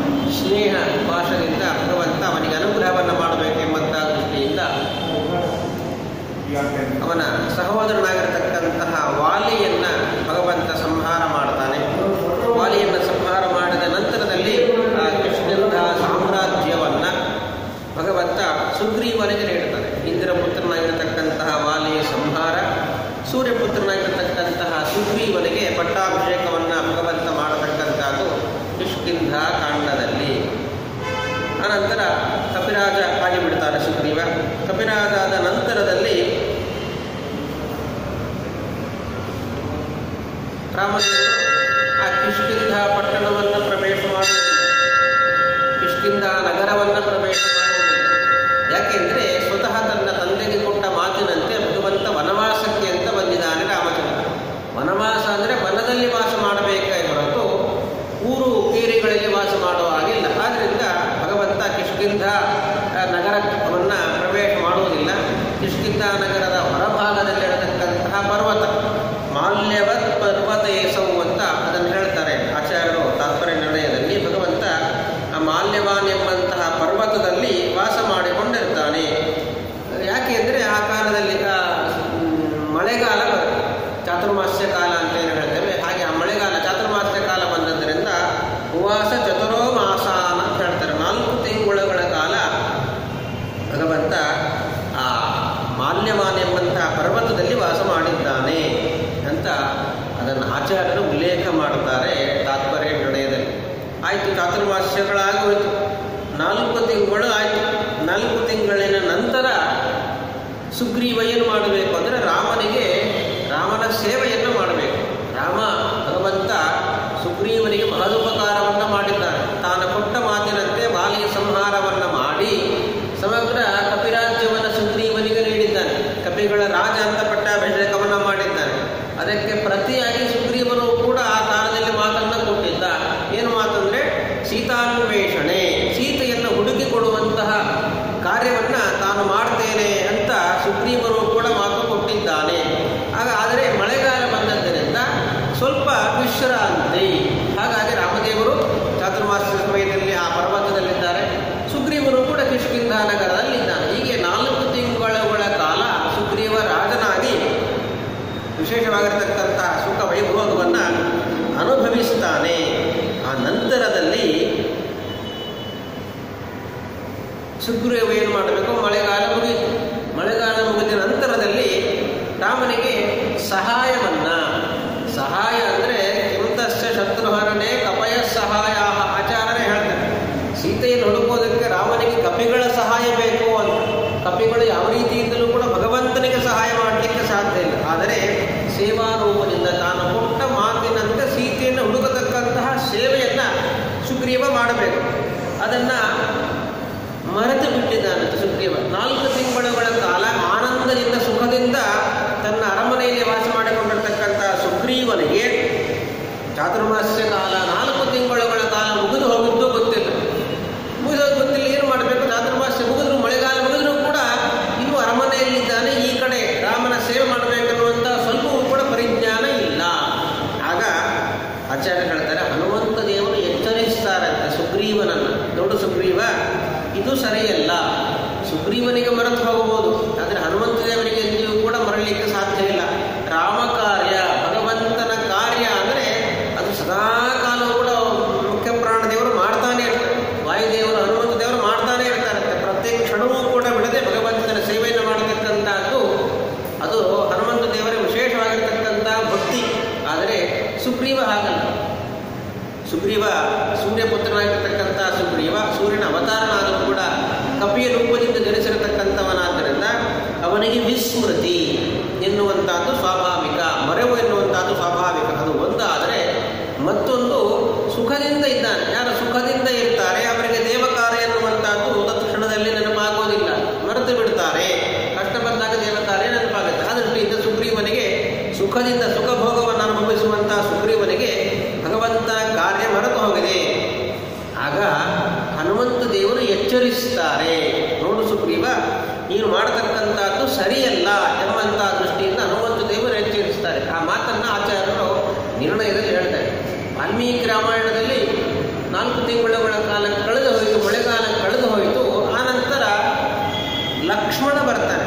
ಸ್ನೇಹ ಪಾಶದಿಂದ ಭಗವಂತ ಅವನಿಗೆ ಅನುಗ್ರಹವನ್ನು ಮಾಡಬೇಕೆಂಬಂಥ ದೃಷ್ಟಿಯಿಂದ ಅವನ ಸಹೋದರನಾಗಿರತಕ್ಕಂತಹ ವಾಲಿಯನ್ನ ಭಗವಂತ ಸಂಹಾರ ಮಾಡ್ತಾನೆ ವಾಲಿಯನ್ನು ಸಂಹಾರ ಮಾಡಿದ ನಂತರದಲ್ಲಿ ಆ ಕೃಷ್ಣನ ಸಾಮ್ರಾಜ್ಯವನ್ನ ಭಗವಂತ ಸುಗ್ರೀವನಿಗೆ ನೀಡ್ತಾನೆ ಇಂದ್ರಪುತ್ರನಾಗಿರತಕ್ಕಂತಹ ವಾಲಿಯ ಸಂಹಾರ ಸೂರ್ಯಪುತ್ರನಾಗಿರತಕ್ಕಂತಹ ಸುಗ್ರೀವನಿಗೆ ಪಟ್ಟಾಭಿಷೇಕವನ್ನು ಭಗವಂತ ಮಾಡತಕ್ಕಂಥದ್ದು ಕಿಷ್ಕಿಂಧ ಕಾಂಡದಲ್ಲಿ ಅನಂತರ ಕಪಿರಾಜ ಆಗಿ ಬಿಡ್ತಾರೆ ಸುಗ್ರೀವ ಕಪಿರಾಜ ಆದ ನಂತರದಲ್ಲಿ ರಾಮದೇವರು ಆ ಕಿಷ್ಕಿಂಧ ಪಟ್ಟಣವನ್ನು ಪ್ರವೇಶ ಮಾಡುವುದಿಲ್ಲ ಕಿಷ್ಕಿಂಧ ನಗರವನ್ನು ಪ್ರವೇಶ ಮಾಡುವುದಿಲ್ಲ ಯಾಕೆಂದ್ರೆ ಸ್ವತಃ ತನ್ನ ತಂದೆಗೆ ಕೊಟ್ಟ ಮಾತಿನಂತೆ ಭಗವಂತ ವನವಾಸಕ್ಕೆ ಅಂತ ಬಂದಿದ್ದಾನೆ ರಾಮಚಂದ್ರ ವನವಾಸ ಅಂದರೆ ವನದಲ್ಲಿ ವಾಸ ಮಾಡಬೇಕೇ ಹೊರತು ಊರು ಕೇರಿಗಳಲ್ಲಿ ವಾಸ ಮಾಡುವ ಹಾಗಿಲ್ಲ ಆದ್ರಿಂದ ಭಗವಂತ ಕಿಷ್ಕಿಂಧ ಆ, ನಗರವನ್ನ ಪ್ರವೇಶ ಮಾಡುವುದಿಲ್ಲ ಕಿಷ್ಕಿಂಧ ನಗರದ ಹೊರಭಾಗದಲ್ಲಿರತಕ್ಕಂತಹ ಪರ್ವತ ಮಾಲ್ಯವತ್ ಪರ್ವತೇಸೌ ಅಂತ ಅದನ್ನು ಹೇಳ್ತಾರೆ ಆಚಾರ್ಯರು ತಾತ್ಪರ್ಯ ನಿರ್ಣಯದಲ್ಲಿ ಭಗವಂತ ಆ ಮಾಲ್ಯವಾನ್ ಎಂಬಂತಹ ಪರ್ವತದಲ್ಲಿ ವಾಸ ಮಾಡಿಕೊಂಡಿರ್ತಾನೆ ಯಾಕೆ ಅಂದರೆ ಆ ಕಾಲದಲ್ಲಿ ಆ, ಮ್, ಮಳೆಗಾಲ ಬರುತ್ತೆ ಚಾತುರ್ಮಾಸ್ಯ ಕಾಲ ಅಂತ ಏನು ಹೇಳ್ತೇವೆ ಹಾಗೆ ಆ ಮಳೆಗಾಲ ಚಾತುರ್ಮಾಸ್ಯ ಕಾಲ ಬಂದದ್ದರಿಂದ ಉವಾಸ ಚತುರೋ ಮಾಸಾನ ಅಂತ ಹೇಳ್ತಾರೆ ನಾಲ್ಕು ತಿಂಗಳುಗಳ ಕಾಲ ಭಗವಂತ ಆ ಮಾಲ್ಯವಾನ್ ಎಂಬಂತಹ ಪರ್ವತದಲ್ಲಿ ವಾಸ ಮಾಡಿದ್ದಾನೆ ಅಂತ ಅದನ್ನು ಆಚಾರ್ಯರು ಉಲ್ಲೇಖ ಮಾಡುತ್ತಾರೆ ತಾತ್ಪರ್ಯ ನಿರ್ಣಯದಲ್ಲಿ ಆಯಿತು ಚಾತುರ್ಮಾಸ್ಯಗಳಾಗೋಯ್ತು ನಾಲ್ಕು ತಿಂಗಳು ಆಯಿತು ನಾಲ್ಕು ತಿಂಗಳಿನ ನಂತರ ಸುಗ್ರೀವ ಏನು ಮಾಡಬೇಕು ಅಂದರೆ ರಾಮನಿಗೆ ರಾಮನ ಸೇವೆಯನ್ನು ಮಾಡಬೇಕು ರಾಮ ಭಗವಂತ ಸುಗ್ರೀವನಿಗೆ ಮಹದುಪಕಾರವನ್ನು ಮಾಡಿದ್ದಾನೆ ತಾನು ಕೊಟ್ಟ ಮಾತಿನಂತೆ ವಾಲಿಯ ಸಂಹಾರವನ್ನು ಮಾಡಿ ಸಮಗ್ರ ಕಪಿರಾಜ್ಯವನ್ನು ಸುಗ್ರೀವನಿಗೆ ನೀಡಿದ್ದಾನೆ ಕಪಿಗಳ ರಾಜ ಅಂತ ಪಟ್ಟಾಭಿಷೇಕವನ್ನು ಮಾಡಿದ್ದಾನೆ ಅದಕ್ಕೆ ಪ್ರತಿಯಾಗಿ ಸುಗ್ರೀವನು ಕೂಡ ಆ ಕಾಲದಲ್ಲಿ ಮಾತನ್ನು ಕೊಟ್ಟಿದ್ದ ಏನು ಮಾತಂದ್ರೆ ಸೀತಾನ್ವೇಷಣೆ ಸೀತೆಯನ್ನು ಹುಡುಕಿ ಕೊಡುವಂತಹ ಕಾರ್ಯವನ್ನ ತಾನು ಮಾಡ್ತೇನೆ ಅಂತ ಸುಗ್ರೀವನು ಕೂಡ ಮಾತು ಕೊಟ್ಟಿದ್ದಾನೆ ಆಗ ಆದರೆ ಮಳೆಗಾಲ ಬಂದದ್ದರಿಂದ ಸ್ವಲ್ಪ ವಿಶ್ರಾಂತಿ ಹಾಗಾಗಿ ರಾಮದೇವರು ಚಾತುರ್ಮಾಸ್ಯ ಸಮಯದಲ್ಲಿ ಆ ಪರ್ವತದಲ್ಲಿದ್ದಾರೆ ಸುಗ್ರೀವನು ಕೂಡ ಕಿಷ್ಕಿಂಧ ನಗರದಲ್ಲಿದ್ದಾನೆ ಹೀಗೆ ನಾಲ್ಕು ತಿಂಗಳುಗಳ ಕಾಲ ಸುಗ್ರೀವ ರಾಜನಾಗಿ ವಿಶೇಷವಾಗಿರತಕ್ಕಂತಹ ಸುಖ ವೈಭೋಗವನ್ನು ಅನುಭವಿಸ್ತಾನೆ ಆ ನಂತರದಲ್ಲಿ ಸುಗ್ರೀವ ಏನು ಮಾಡಬೇಕು ಮಳೆಗಾಲ ಮುಗಿಯಿತು ಮಳೆಗಾಲ ಮುಗಿದ ನಂತರದಲ್ಲಿ ರಾಮನಿಗೆ ಸಹಾಯವನ್ನ ಸಹಾಯ ಅಂದರೆ ಕಿಂತಸ್ಯ ಶತ್ರುಹರಣೆ ಕಪಯ ಸಹಾಯ ಆಚಾರ್ಯರೇ ಹೇಳ್ತಾರೆ ಸೀತೆಯನ್ನು ಹುಡುಕೋದಕ್ಕೆ ರಾಮನಿಗೆ ಕಪಿಗಳ ಸಹಾಯ ಬೇಕು ಅಂತ ಕಪಿಗಳು ಯಾವ ರೀತಿಯಿಂದಲೂ ಕೂಡ ಭಗವಂತನಿಗೆ ಸಹಾಯ ಮಾಡಲಿಕ್ಕೆ ಸಾಧ್ಯ ಇಲ್ಲ ಆದರೆ ಸೇವಾ ರೂಪದಿಂದ ತಾನು ಕೊಟ್ಟ ಮಾತಿನಂತೆ ಸೀತೆಯನ್ನು ಹುಡುಕತಕ್ಕಂತಹ ಸೇವೆಯನ್ನ ಸುಗ್ರೀವ ಮಾಡಬೇಕು ಅದನ್ನ ಮರೆತು ಬಿಟ್ಟಿದ್ದಾನಂತೆ ಸುಗ್ರೀವ ನಾಲ್ಕು ತಿಂಗಳುಗಳ ಕಾಲ ಆನಂದದಿಂದ ಸುಖದಿಂದ ತನ್ನ ಅರಮನೆಯಲ್ಲಿ ವಾಸ ಮಾಡಿಕೊಂಡಿರ್ತಕ್ಕಂತಹ ಸುಗ್ರೀವನಿಗೆ ಚಾತುರ್ಮಾಸ್ಯ ಕಾಲ ನಾಲ್ಕು ತಿಂಗಳುಗಳ ಕಾಲ ಮುಗಿದು ಹೋಗಿದ್ದು ಗೊತ್ತಿಲ್ಲ ಮುಗಿದೋದು ಗೊತ್ತಿಲ್ಲ ಏನು ಮಾಡಬೇಕು ಚಾತುರ್ಮಾಸ್ಯ ಮುಗಿದ್ರು ಮಳೆಗಾಲ ಮುಗಿದ್ರು ಕೂಡ ಇನ್ನೂ ಅರಮನೆಯಲ್ಲಿದ್ದಾನೆ ಈ ಕಡೆ ರಾಮನ ಸೇವೆ ಮಾಡಬೇಕನ್ನುವಂಥ ಸ್ವಲ್ಪವೂ ಕೂಡ ಪರಿಜ್ಞಾನ ಇಲ್ಲ ಆಗ ಆಚಾರ್ಯ ಹೇಳ್ತಾರೆ ಹನುಮಂತ ದೇವರು ಎಚ್ಚರಿಸ್ತಾರಂತೆ ಸುಗ್ರೀವನನ್ನು ನೋಡು ಸುಗ್ರೀವ ಇದು ಸರಿಯಲ್ಲ ಸುಗ್ರೀವನಿಗೆ ಮರೆತು ಹೋಗಬಹುದು ಆದರೆ ಹನುಮಂತ ದೇವರಿಗೆ ಎಂದಿಗೂ ಕೂಡ ಮರಳಿಕ್ಕೆ ಸಾಧ್ಯ ಇಲ್ಲ ರಾಮ ಕಾರ್ಯ ಭಗವಂತನ ಕಾರ್ಯ ಅಂದರೆ ಅದು ಸದಾ ಕಾಲ ಕೂಡ ಮುಖ್ಯ ಪ್ರಾಣ ದೇವರು ಮಾಡ್ತಾನೆ ಇರ್ತಾರೆ ವಾಯುದೇವರು ಹನುಮಂತ ದೇವರು ಮಾಡ್ತಾನೆ ಇರ್ತಾರಂತೆ ಪ್ರತ್ಯೇಕ ಕ್ಷಣವೂ ಕೂಡ ಬಿಡದೆ ಭಗವಂತನ ಸೇವೆಯನ್ನು ಮಾಡತಕ್ಕಂಥದ್ದು ಅದು ಹನುಮಂತ ದೇವರ ವಿಶೇಷವಾಗಿರ್ತಕ್ಕಂಥ ಭಕ್ತಿ ಆದರೆ ಸುಗ್ರೀವ ಹಾಗಲ್ಲ ಸುಗ್ರೀವ ಸೂರ್ಯಪುತ್ರನಾಗಿರ್ತಕ್ಕಂಥ ಸುಗ್ರೀವ ಸೂರ್ಯನ ಅವತಾರನಾದರೂ ಕೂಡ ಕಪಿಯ ರೂಪದಿಂದ ಜನಿಸಿರತಕ್ಕಂಥವನಾದ್ದರಿಂದ ಅವನಿಗೆ ವಿಸ್ಮೃತಿ ಎನ್ನುವಂಥದ್ದು ಸ್ವಾಭಾವಿಕ ಮರೆವು ಎನ್ನುವಂಥದ್ದು ಸ್ವಾಭಾವಿಕ ಅದು ಒಂದಾದರೆ ಮತ್ತೊಂದು ಸುಖದಿಂದ ಇದ್ದಾನೆ ಯಾರು ಸುಖದಿಂದ ಇರ್ತಾರೆ ಅವರಿಗೆ ದೇವಕಾರ ಎನ್ನುವಂಥದ್ದು ತತ್ಕ್ಷಣದಲ್ಲಿ ನೆನಪಾಗೋದಿಲ್ಲ ಮರೆತು ಬಿಡ್ತಾರೆ ಕಷ್ಟ ಬಂದಾಗ ದೇವಕಾರ್ಯ ನೆನಪಾಗುತ್ತೆ ಆ ದೃಷ್ಟಿಯಿಂದ ಸುಗ್ರೀವನಿಗೆ ಸುಖದಿಂದ ಸುಖ ಭೋಗವನ್ನು ಅನುಭವಿಸುವಂತಹ ಸುಗ್ರೀವನಿಗೆ ಭಗವಂತನ ಕಾರ್ಯ ಮರೆತು ಹೋಗಿದೆ ಆಗ ಹನುಮಂತ ದೇವರು ಎಚ್ಚರಿಸ್ತಾರೆ ನೋಡು ಸುಗ್ರೀವ ನೀನು ಮಾಡತಕ್ಕಂಥದ್ದು ಸರಿಯಲ್ಲ ಎಂಬಂತಹ ದೃಷ್ಟಿಯಿಂದ ಹನುಮಂತ ದೇವರು ಎಚ್ಚರಿಸ್ತಾರೆ ಆ ಮಾತನ್ನ ಆಚಾರ್ಯರು ನಿರ್ಣಯದಲ್ಲಿ ಹೇಳ್ತಾರೆ ವಾಲ್ಮೀಕಿ ರಾಮಾಯಣದಲ್ಲಿ ನಾಲ್ಕು ತಿಂಗಳುಗಳ ಕಾಲ ಕಳೆದು ಹೋಯಿತು ಮಳೆಗಾಲ ಕಳೆದು ಹೋಯಿತು ಆನಂತರ ಲಕ್ಷ್ಮಣ ಬರ್ತಾನೆ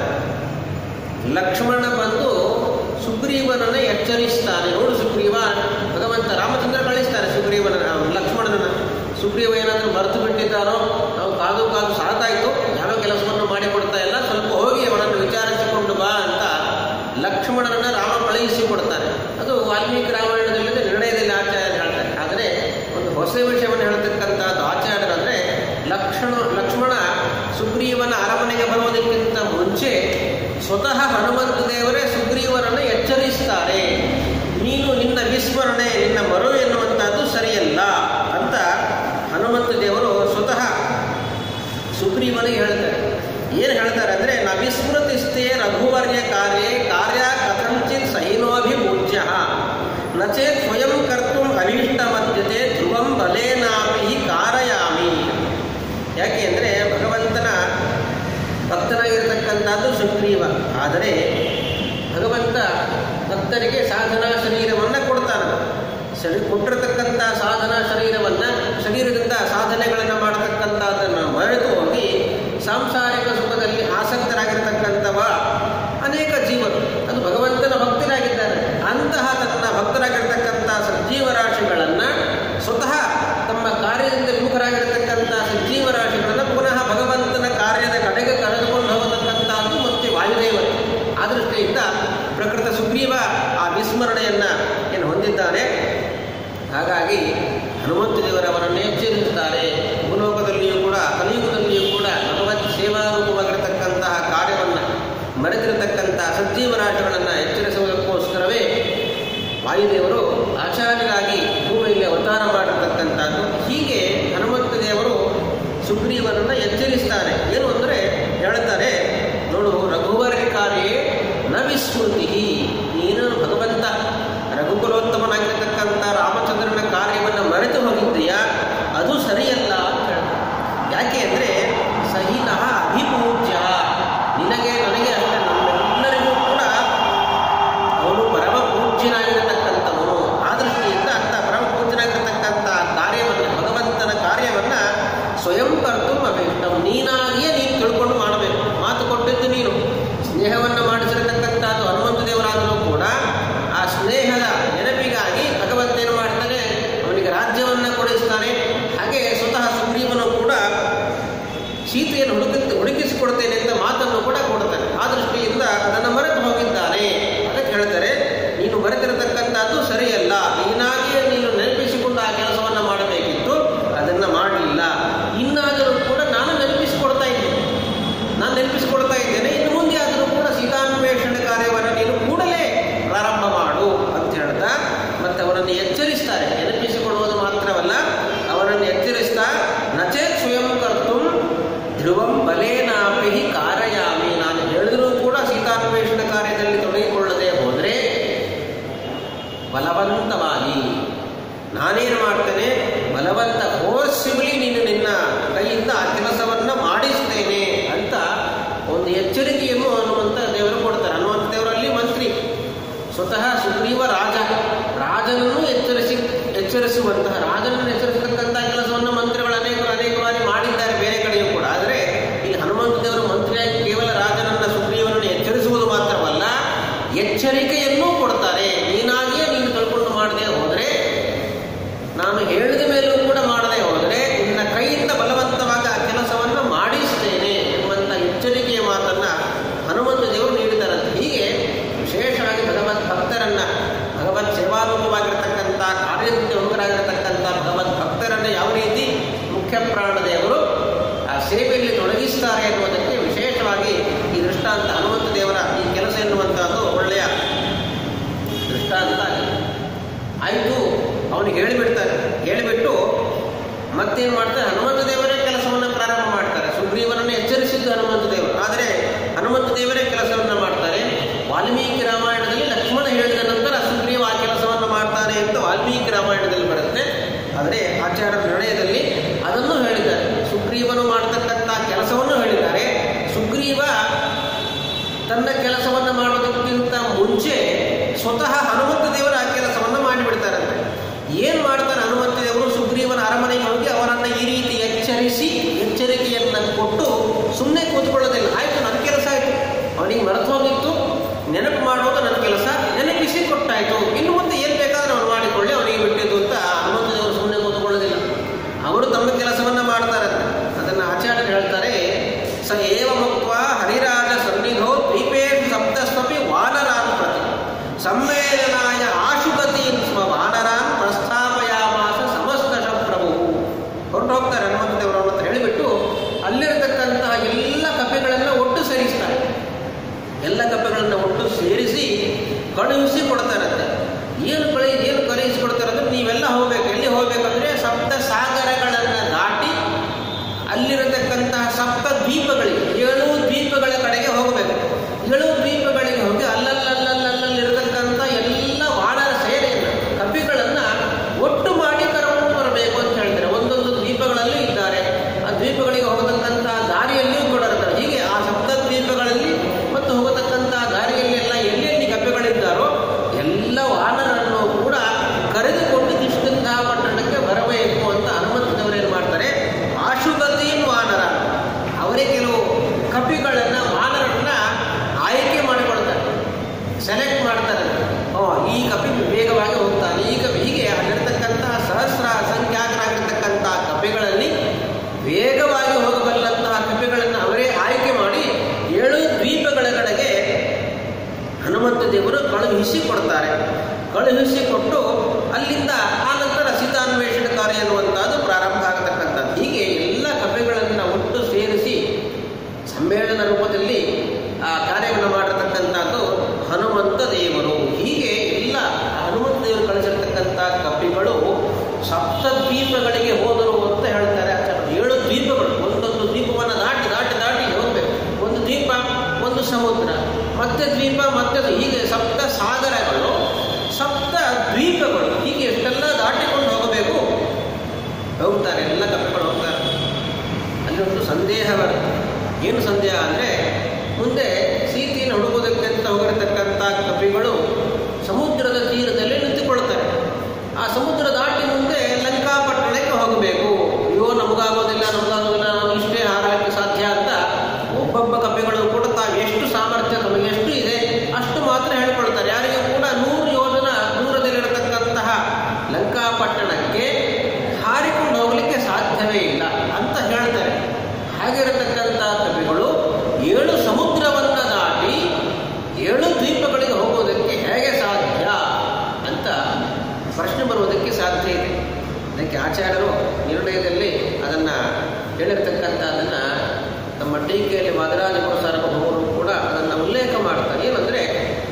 ಲಕ್ಷ್ಮಣ ಬಂದು ಸುಗ್ರೀವನನ್ನ ಎಚ್ಚರಿಸ್ತಾನೆ ನೋಡು ಸುಗ್ರೀವ ಭಗವಂತ ರಾಮಚಂದ್ರ ಕಳಿಸ್ತಾನೆ ಸುಗ್ರೀವನ ಲಕ್ಷ್ಮಣನನ್ನ ಸುಗ್ರೀವ ಏನಾದರೂ ಮರೆತು ಬಿಟ್ಟಿದ್ದಾರೋ ನಾವು ಕಾದು ಕಾದು ಸಾಕಾಯ್ತು ಯಾವ ಕೆಲಸವನ್ನು ಮಾಡಿಕೊಡ್ತಾ ಇಲ್ಲ ಸ್ವಲ್ಪ ಹೋಗಿ ಅವನನ್ನು ವಿಚಾರಿಸಿಕೊಂಡು ಬಾ ಅಂತ ಲಕ್ಷ್ಮಣನನ್ನ ರಾಮ ಕಳುಹಿಸಿಕೊಡ್ತಾನೆ ಅದು ವಾಲ್ಮೀಕಿ ರಾಮಾಯಣದಲ್ಲಿದೆ ನಿರ್ಣಯದಲ್ಲಿ ಆಚಾರ್ಯ ಹೇಳ್ತಾರೆ ಆದರೆ ಒಂದು ಹೊಸ ವಿಷಯವನ್ನು ಹೇಳ್ತಕ್ಕಂಥದ್ದು ಆಚಾರ್ಯರಂದ್ರೆ ಲಕ್ಷ್ಮಣ ಲಕ್ಷ್ಮಣ ಸುಗ್ರೀವನ ಅರಮನೆಗೆ ಬರುವುದಕ್ಕಿಂತ ಮುಂಚೆ ಸ್ವತಃ ಹನುಮಂತ ದೇವರೇ ಸುಗ್ರೀವನನ್ನು ಎಚ್ಚರಿಸ್ತಾರೆ ನೀನು ನಿನ್ನ ವಿಸ್ಮರಣೆ ನಿನ್ನ ಮರು ಎನ್ನುವಂತಹದ್ದು ಸರಿಯಲ್ಲ ಅಂತ ಹನುಮಂತ ದೇವರು ಸ್ವತಃ ಸುಗ್ರೀವನಿಗೆ ಹೇಳ್ತಾರೆ ಏನು ಹೇಳ್ತಾರೆ ಅಂದರೆ ನ ವಿಸ್ಮೃತಿಸ್ತೆ ರಘುವರ್ಯ ಕಾರ್ಯೇ ಕಾರ್ಯ ಕಥಂಚಿತ್ ಸೈನೋಭಿಮೂಜ್ಯ ನ ಚೇತ್ ಸ್ವಯಂ ಕರ್ತು ಅಭೀಷ್ಟಮದ್ಯತೆ ಧ್ರುವಂ ಬಲೇನಾಪಿ ಕಾರಯಾಮಿ ಯಾಕೆ ಅಂದರೆ ಭಗವಂತನ ಭಕ್ತನಾಗಿರ್ತಕ್ಕಂಥದ್ದು ಸುಗ್ರೀವ ಆದರೆ ಭಗವಂತ ಭಕ್ತರಿಗೆ ಸಾಧನಾ ಶರೀರವನ್ನು ಕೊಡ್ತಾನೆ ಶರೀ ಕೊಟ್ಟಿರತಕ್ಕಂಥ ಸಾಧನಾ ಶರೀರವನ್ನು ಶರೀರದಿಂದ ಸಾಧನೆಗಳನ್ನು ಮಾಡತಕ್ಕಂಥದ್ದನ್ನು ಮರೆತು ಹೋಗಿ ಸಾಂಸಾರಿಕ ಸುಖದಲ್ಲಿ ಆಸಕ್ತರಾಗಿರ್ತಕ್ಕಂಥವ ಅನೇಕ ಜೀವರು ಅದು ಭಗವಂತನ ಭಕ್ತರಾಗಿದ್ದಾರೆ ಅಂತಹ ತನ್ನ ಭಕ್ತರಾಗಿರ್ತಕ್ಕಂಥ ಸಜ್ಜೀವರಾಶಿಗಳನ್ನು ಸ್ವತಃ ತಮ್ಮ ಕಾರ್ಯದಿಂದ ವಿಮುಖರಾಗಿರ್ತಕ್ಕಂಥ ಸಜ್ಜೀವರಾಶಿಗಳನ್ನು ಪುನಃ ಭಗವಂತನ ಕಾರ್ಯದ ಕಡೆಗೆ ಕರೆದುಕೊಂಡು ಹೋಗತಕ್ಕಂಥದ್ದು ಮತ್ತೆ ವಾಯುದೇವರು ಆ ದೃಷ್ಟಿಯಿಂದ ಪ್ರಕೃತ ಸುಗ್ರೀವ ಆ ವಿಸ್ಮರಣೆಯನ್ನು ಏನು ಹೊಂದಿದ್ದಾನೆ ಹಾಗಾಗಿ ಹನುಮಂತ ದೇವರವರನ್ನು ಎಚ್ಚರಿಸುತ್ತಾರೆ ಭೂಲೋಕದಲ್ಲಿಯೂ ಕೂಡ ಕಲಿಯುಗದಲ್ಲಿಯೂ ಕೂಡ ಭಗವತ್ ಸೇವಾರೂಪವಾಗಿರತಕ್ಕಂತಹ ಕಾರ್ಯವನ್ನು ಮರೆತಿರತಕ್ಕಂತಹ ಸಜ್ಜೀವರಾಶಿಗಳನ್ನು ಎಚ್ಚರಿಸುವುದಕ್ಕೋಸ್ಕರವೇ ವಾಯುದೇವರು ಆಚಾರ್ಯರಾಗಿ ಭೂಮಿಯಲ್ಲಿ ಅವತಾರ ಮಾಡಿರ್ತಕ್ಕಂಥದ್ದು ಹೀಗೆ ಹನುಮಂತ ದೇವರು ಸುಗ್ರೀವನನ್ನು ಎಚ್ಚರಿಸ್ತಾರೆ ಏನು ಅಂದರೆ ಹೇಳ್ತಾರೆ ನೋಡು ರಘುವರ್ಯ ಕಾರ್ಯೇ ನ ವಿಸ್ಮೃತಿ ನೀನು ಭಗವಂತ ರಘುಕುಲೋತ್ತಮನಾಗಿರ್ತಕ್ಕಂಥ ರಾಮಚಂದ್ರನ ಕಾರ್ಯವನ್ನು ಮರೆತು ಹೋಗಿದ್ದೀಯಾ ಅದು ಸರಿಯಲ್ಲ ಅಂತ ಹೇಳ್ತಾರೆ ಯಾಕೆ ಅಂದರೆ ಸಹಿನಃ ಅಭಿಪೂಜ್ಯ ನಿನಗೆ ನನಗೆ ಅಷ್ಟೇ ನಮ್ಮೆಲ್ಲರಿಗೂ ಕೂಡ ಅವನು ಪರಮ ಪೂಜ್ಯನಾಗಿರತಕ್ಕಂಥವನು ಆ ದೃಷ್ಟಿಯಿಂದ ಅಂತ ಪರಮ ಪೂಜ್ಯನಾಗಿರತಕ್ಕಂಥ ಕಾರ್ಯವನ್ನು ಭಗವಂತನ ಕಾರ್ಯವನ್ನು ಸ್ವಯಂ ಕರ್ತು ಅಭಿಷ್ಟಂ ನೀನಾಗಿಯೇ ನೀನು ತಿಳ್ಕೊಂಡು ಮಾಡಬೇಕು ಮಾತು ಕೊಟ್ಟಿದ್ದು ನೀನು ಸ್ನೇಹವನ್ನು ಮಾಡಿಸಿರತಕ್ಕಂಥದ್ದು ಹನುಮಂತ ದೇವರಾದರೂ ಕೂಡ ಆ ಸ್ನೇಹದ ನೆನಪಿಗಾಗಿ ಭಗವಂತ ಏನು ಮಾಡ್ತಾನೆ ಅವನಿಗೆ ರಾಜ್ಯವನ್ನು ಕೊಡಿಸ್ತಾನೆ ಹಾಗೆ ಸ್ವತಃ ಸುಗ್ರೀವನು ಕೂಡ ಸೀತೆಯನ್ನು ಹುಡುಕಿ ಹುಡುಕಿಸಿಕೊಡ್ತೇನೆ ಅಂತ ಮಾತನ್ನು ಕೂಡ ಕೊಡ್ತಾನೆ ಆ ದೃಷ್ಟಿಯಿಂದ ಅದನ್ನು ಮರೆತು ಹೋಗಿದ್ದಾನೆ ಅದಕ್ಕೆ ಹೇಳ್ತಾರೆ ನೀನು ಮರೆತಿರತಕ್ಕಂಥದ್ದು ಸರಿಯಲ್ಲ ನೀನಾಗಿಯೇ ನೀನು ನೆನಪಿಸಿಕೊಂಡು ಆ ಕೆಲಸವನ್ನು ಮಾಡಬೇಕಿತ್ತು ಅದನ್ನು ಮಾಡಲಿಲ್ಲ ಇನ್ನಾದರೂ ಕೂಡ ನಾನು ನೆನಪಿಸಿಕೊಡ್ತಾ ಇದ್ದೇನೆ ನಾನು ನೆನಪಿಸಿಕೊಡ್ತಾ ಇದ್ದೇನೆ ಇನ್ನು ಮುಂದೆ ಆದರೂ ಕೂಡ ಸೀತಾನ್ವೇಷಣೆ ಕಾರ್ಯವನ್ನು ನೀನು ಕೂಡಲೇ ಪ್ರಾರಂಭ ಮಾಡು ಅಂತ ಹೇಳ್ತಾ ಮತ್ತೆ ಅವರನ್ನು ಎಚ್ಚರಿಸ್ತಾರೆ ನೆನಪಿಸಿಕೊಳ್ಳುವುದು ಮಾತ್ರವಲ್ಲ ಅವರನ್ನು ಎಚ್ಚರಿಸ್ತಾ ನಚೇತ್ ಸ್ವಯಂ ಕರ್ತು ಧ್ರುವಂ ಬಲೇನಾಪಿ ಕಾರಯಾಮಿ ನಾನು ಹೇಳಿದರೂ ಕೂಡ ಸೀತಾನ್ವೇಷಣ ಕಾರ್ಯದಲ್ಲಿ ತೊಡಗಿಕೊಳ್ಳದೆ ಹೋದರೆ ಬಲವಂತವಾಗಿ ನಾನೇನು ಮಾಡ್ತೇನೆ ಬಲವಂತ ಫೋರ್ಸಿಬಲಿ ನೀನು ನಿನ್ನ ಕೈಯಿಂದ ಆ ಕೆಲಸವನ್ನು ಮಾಡಿಸ್ತೇನೆ ಅಂತ ಒಂದು ಎಚ್ಚರಿಕೆಯನ್ನು ಹನುಮಂತ ದೇವರು ಕೊಡ್ತಾರೆ ಹನುಮಂತ ದೇವರಲ್ಲಿ ಮಂತ್ರಿ ಸ್ವತಃ ಸುಗ್ರೀವ ರಾಜ ರಾಜನನ್ನು ಎಚ್ಚರಿಸಿ ಎಚ್ಚರಿಸುವಂತಹ ರಾಜನನ್ನು ಎಚ್ಚರಿಸತಕ್ಕಂಥ ಕೆಲಸವನ್ನು ಮಂತ್ರಿಗಳು ಅನೇಕರು ಅನೇಕ ಬಾರಿ ಮಾಡಿದ್ದಾರೆ ಬೇರೆ ಕಡೆಯೂ ಕೂಡ ಆದರೆ ಇಲ್ಲಿ ಹನುಮಂತ ದೇವರು ಮಂತ್ರಿಯಾಗಿ ಕೇವಲ ರಾಜನನ್ನ ಸುಗ್ರೀವನನ್ನು ಎಚ್ಚರಿಸುವುದು ಮಾತ್ರವಲ್ಲ ಎಚ್ಚರಿಕೆಯನ್ನೂ ಕೊಡ್ತಾರೆ ನೀನಾಗಿಯೇ ನೀನು ಕಳ್ಕೊಂಡು ಮಾಡದೆ ಹೋದರೆ ನಾನು ಹೇಳಿದ ಮೇಲೂ ಕೂಡ ಮಾಡದೆ ಹೋದರೆ ನಿನ್ನ ಕೈಯಿಂದ ಬಲವಂತವಾಗಿ ಆ ಕೆಲಸವನ್ನು ಮಾಡಿಸ್ತೇನೆ ಎಂಬಂಥ ಎಚ್ಚರಿಕೆಯ ಮಾತನ್ನ ಹನುಮಂತ ದೇವರು ನೀಡಿದ್ದಾರಂತೆ ಹೀಗೆ ವಿಶೇಷವಾಗಿ ಭಗವತ್ ಭಕ್ತರನ್ನ ಭಗವತ್ ಸೇವಾರೂಪವಾಗಿರ್ತಕ್ಕಂಥ ಕಾರ್ಯದಿಂದ ಉಂಗರಾಗಿರ್ತಕ್ಕಂಥ ಭಗವತ್ ಭಕ್ತರನ್ನ ಯಾವ ರೀತಿ ಮುಖ್ಯ ಪ್ರಾಣದೇವರು ಆ ಸೇವೆಯಲ್ಲಿ ತೊಡಗಿಸ್ತಾರೆ ಎನ್ನುವುದಕ್ಕೆ ವಿಶೇಷವಾಗಿ ಈ ದೃಷ್ಟಾಂತ ಹನುಮಂತ ದೇವರ ಈ ಕೆಲಸ ಎನ್ನುವಂಥದ್ದು ಒಳ್ಳೆಯ ದೃಷ್ಟಾಂತ ಆಗಿದೆ ಆಯಿತು ಅವನಿಗೆ ಹೇಳಿಬಿಡ್ತಾರೆ ಹೇಳಿಬಿಟ್ಟು ಮತ್ತೇನು ಮಾಡ್ತಾರೆ ಹನುಮಂತ ದೇವರೇ ಕೆಲಸವನ್ನು ಪ್ರಾರಂಭ ಮಾಡ್ತಾರೆ ಸುಗ್ರೀವನನ್ನು ಎಚ್ಚರಿಸಿದ್ದು ಹನುಮಂತ ದೇವರು ಆದರೆ ಹನುಮಂತ ದೇವರೇ ಕೆಲಸವನ್ನು ಮಾಡ್ತಾರೆ ವಾಲ್ಮೀಕಿ ರಾಮಾಯಣದಲ್ಲಿ ಲಕ್ಷ್ಮಣ ಹೇಳಿದ ನಂತರ ಸುಗ್ರೀವ ಆ ಕೆಲಸವನ್ನು ಮಾಡ್ತಾನೆ ಅಂತ ವಾಲ್ಮೀಕಿ ರಾಮಾಯಣದಲ್ಲಿ ಬರುತ್ತೆ ಆದರೆ ಆಚಾರ್ಯ ನಿರ್ಣಯದಲ್ಲಿ ಅದನ್ನು ಹೇಳಿದ್ದಾರೆ ಸುಗ್ರೀವನು ಮಾಡತಕ್ಕಂಥ ಕೆಲಸವನ್ನು ಹೇಳಿದ್ದಾರೆ ಸುಗ್ರೀವ ತನ್ನ ಕೆಲಸವನ್ನು ಮಾಡೋದಕ್ಕಿಂತ ಮುಂಚೆ ಸ್ವತಃ ಹನುಮಂತ ದೇವರು ಆ ಕೆಲಸವನ್ನು ಮಾಡಿಬಿಡ್ತಾರಂತೆ ಏನು ಮಾಡ್ತಾನೆ ಹನುಮಂತ ದೇವರು ಸುಗ್ರೀವನ ಅರಮನೆಗೆ ಹೋಗಿ ಅವನನ್ನು ಕಳುಹಿಸಿ ಕೊಡ್ತಾರಂತೆ ಏನು ಕಳಿ ಏನು ಕಳುಹಿಸಿ ಕೊಡ್ತಾರಂದ್ರೆ ನೀವೆಲ್ಲ ಹೋಗ್ಬೇಕು ಎಲ್ಲಿ ಹೋಗ್ಬೇಕಂದ್ರೆ ಸಪ್ತ ಸಾಗರಗಳನ್ನು ದಾಟಿ ಅಲ್ಲಿರತಕ್ಕಂತಹ ಸಪ್ತ ದ್ವೀಪಗಳಿಗೆ ಏಳು ದ್ವೀಪಗಳ ಕಡೆಗೆ ಹೋಗಬೇಕು ಏಳು ದ್ವೀಪಗಳಿಗೆ ಹೋಗಿ ಅಲ್ಲಲ್ಲಲ್ಲಲ್ಲಲ್ಲಿರತಕ್ಕಂಥ ಎಲ್ಲ ವಾನರ ಸೇನೆಯನ್ನು ಕಪಿಗಳನ್ನು ಒಟ್ಟು ಮಾಡಿ ಕರ್ಕೊಂಡು ಬರಬೇಕು ಅಂತ ಹೇಳ್ತಾರೆ ಒಂದೊಂದು ದ್ವೀಪಗಳಲ್ಲೂ ಇದ್ದಾರೆ ಆ ದ್ವೀಪಗಳಿಗೆ ಹೋಗತಕ್ಕಂಥ ದಾರಿಯಲ್ಲಿಯೂ ಕೂಡ ಇರ್ತಾರೆ ಹೀಗೆ ಆ ಸಪ್ತ ದ್ವೀಪಗಳಲ್ಲಿ ಮತ್ತು ಹೋಗತಕ್ಕಂಥ ದಾರಿಯಲ್ಲಿ ಎಲ್ಲ ಎಲ್ಲೆಲ್ಲಿ ಕಪಿಗಳಿದ್ದಾರೋ ಎಲ್ಲ ವಾನರನ್ನು ಕೂಡ ಕರೆದುಕೊಂಡು ಕಿಷ್ಕಿಂಧ ಪಟ್ಟಣಕ್ಕೆ ಬರಬೇಕು ಅಂತ ಹನುಮಂತನವರು ಏನು ಮಾಡ್ತಾರೆ ಆಶುಗತೀನ್ ವಾನರ ಅವರೇ ಕೆಲವು ಕಪಿಗಳನ್ನು ವಾನರನ್ನ ಆಯ್ಕೆ ಮಾಡಿಕೊಳ್ತಾರೆ ಸೆಲೆಕ್ಟ್ ಮಾಡ್ತಾರೆ ಓ ಈ ಕಪಿ ವೇಗವಾಗಿ ಹೋಗ್ತಾನೆ ಈ ಕಪಿ ಹೀಗೆ ಅಲ್ಲಿರ್ತಕ್ಕಂತಹ ಸಹಸ್ರ ಸಂಖ್ಯಾತರಾಗಿರ್ತಕ್ಕಂತಹ ಕಪಿಗಳಲ್ಲಿ ವೇಗವಾಗಿ ಹೋಗಬಲ್ಲಂತಹ ಕಪಿಗಳನ್ನು ಅವರೇ ಆಯ್ಕೆ ಮಾಡಿ ಏಳು ದ್ವೀಪಗಳ ಕಡೆಗೆ ಹನುಮಂತ ದೇವರು ಕಳುಹಿಸಿ ಕೊಡ್ತಾರೆ ಕಳುಹಿಸಿ ಕೊಟ್ಟು ಅಲ್ಲಿಂದ ಆನಂತರ ಸೀತಾನ್ವೇಷಣ ಕಾರ್ಯ ಎನ್ನುವಂಥದ್ದು ಪ್ರಾರಂಭ ಆಗತಕ್ಕಂಥದ್ದು ಹೀಗೆ ಎಲ್ಲ ಕಪಿಗಳನ್ನು ಒಟ್ಟು ಸೇರಿಸಿ ಸಮ್ಮೇಳನ ರೂಪದಲ್ಲಿ ಆ ಕಾರ್ಯವನ್ನು ಮಾಡಿರ್ತಕ್ಕಂಥದ್ದು ಹನುಮಂತ ದೇವರು ಹೀಗೆ ಎಲ್ಲ ಹನುಮಂತ ದೇವರು ಕಳಿಸಿರ್ತಕ್ಕಂಥ ಕಪಿಗಳು ಸಪ್ತ ದ್ವೀಪಗಳಿಗೆ ಹೋದರು ಅಂತ ಹೇಳ್ತಾರೆ ಆಚಾರ್ಯರು ಏಳು ದ್ವೀಪಗಳು ಒಂದೊಂದು ದ್ವೀಪವನ್ನು ದಾಟಿ ದಾಟಿ ದಾಟಿ ಹೋಗ್ಬೇಕು ಒಂದು ದ್ವೀಪ ಒಂದು ಸಮುದ್ರ ಮತ್ತೆ ದ್ವೀಪ ಮತ್ತೆ ಅದು ಹೀಗೆ ಸಪ್ತ ಸಾಗರಗಳು ಸಪ್ತ ದ್ವೀಪಗಳು ಹೀಗೆ ಎಷ್ಟೆಲ್ಲ ದಾಟಿಕೊಂಡು ಹೋಗಬೇಕು ಹೋಗ್ತಾರೆ ಎಲ್ಲ ಕಪಿಗಳು ಹೋಗ್ತಾರೆ ಅಲ್ಲಿ ಒಂದು ಸಂದೇಹ ಬರುತ್ತೆ ಏನು ಸಂದೇಹ ಅಂದರೆ ಮುಂದೆ ಸೀತೆಯನ್ನು ಹುಡುಕೋದಕ್ಕೆ ಅಂತ ಹೋಗಿರತಕ್ಕಂಥ ಕಪಿಗಳು ಸಮುದ್ರದ ತೀರದಲ್ಲಿ ನಿಂತುಕೊಳ್ತಾರೆ ಆ ಸಮುದ್ರ ದಾಟಿ ಮುಂದೆ ಲಂಕಾಪಟ್ಟಣಕ್ಕೆ ಹೋಗಬೇಕು ಅಯ್ಯೋ ನಮಗಾಗೋದಿಲ್ಲ ನಮಗಾಗೋದಿಲ್ಲ ನಾವು ಇಷ್ಟೇ ಹಾರಲಿಕ್ಕೆ ಸಾಧ್ಯ ಅಂತ ಒಬ್ಬೊಬ್ಬ ಕಪಿಗಳು ಕೂಡ ತಾವು ಎಷ್ಟು ಸಾಮರ್ಥ್ಯ ನಮಗೆ ಎಷ್ಟು ಇದೆ ಅಷ್ಟು ಮಾತ್ರ ಹೇಳ್ಕೊಳ್ತಾರೆ ಯಾರಿಗೂ ಕೂಡ ನೂರು ಯೋಜನ ದೂರದಲ್ಲಿರತಕ್ಕಂತಹ ಲಂಕಾಪಟ್ಟಣಕ್ಕೆ ಹಾರಿಕೊಂಡು ಹೋಗಲಿಕ್ಕೆ ಸಾಧ್ಯವೇ ಇಲ್ಲ ಅಂತ ಹೇಳ್ತಾರೆ ಹಾಗಿರತಕ್ಕಂಥ ಕವಿಗಳು ಏಳು ಸಮುದ್ರವನ್ನ ದಾಟಿ ಏಳು ದ್ವೀಪಗಳಿಗೆ ಹೋಗೋದಕ್ಕೆ ಹೇಗೆ ಸಾಧ್ಯ ಅಂತ ಪ್ರಶ್ನೆ ಬರುವುದಕ್ಕೆ ಸಾಧ್ಯ ಇದೆ ಅದಕ್ಕೆ ಆಚಾರ್ಯರು ನಿರ್ಣಯದಲ್ಲಿ ಅದನ್ನು ಹೇಳಿರ್ತಕ್ಕಂಥದ್ದನ್ನು ತಮ್ಮ ಟೀಕೆಯಲ್ಲಿ ಮದರಾಜ ಸಾರ್ವಭೌಮರು ಕೂಡ ಅದನ್ನು ಉಲ್ಲೇಖ ಮಾಡ್ತಾರೆ ಏನಂದರೆ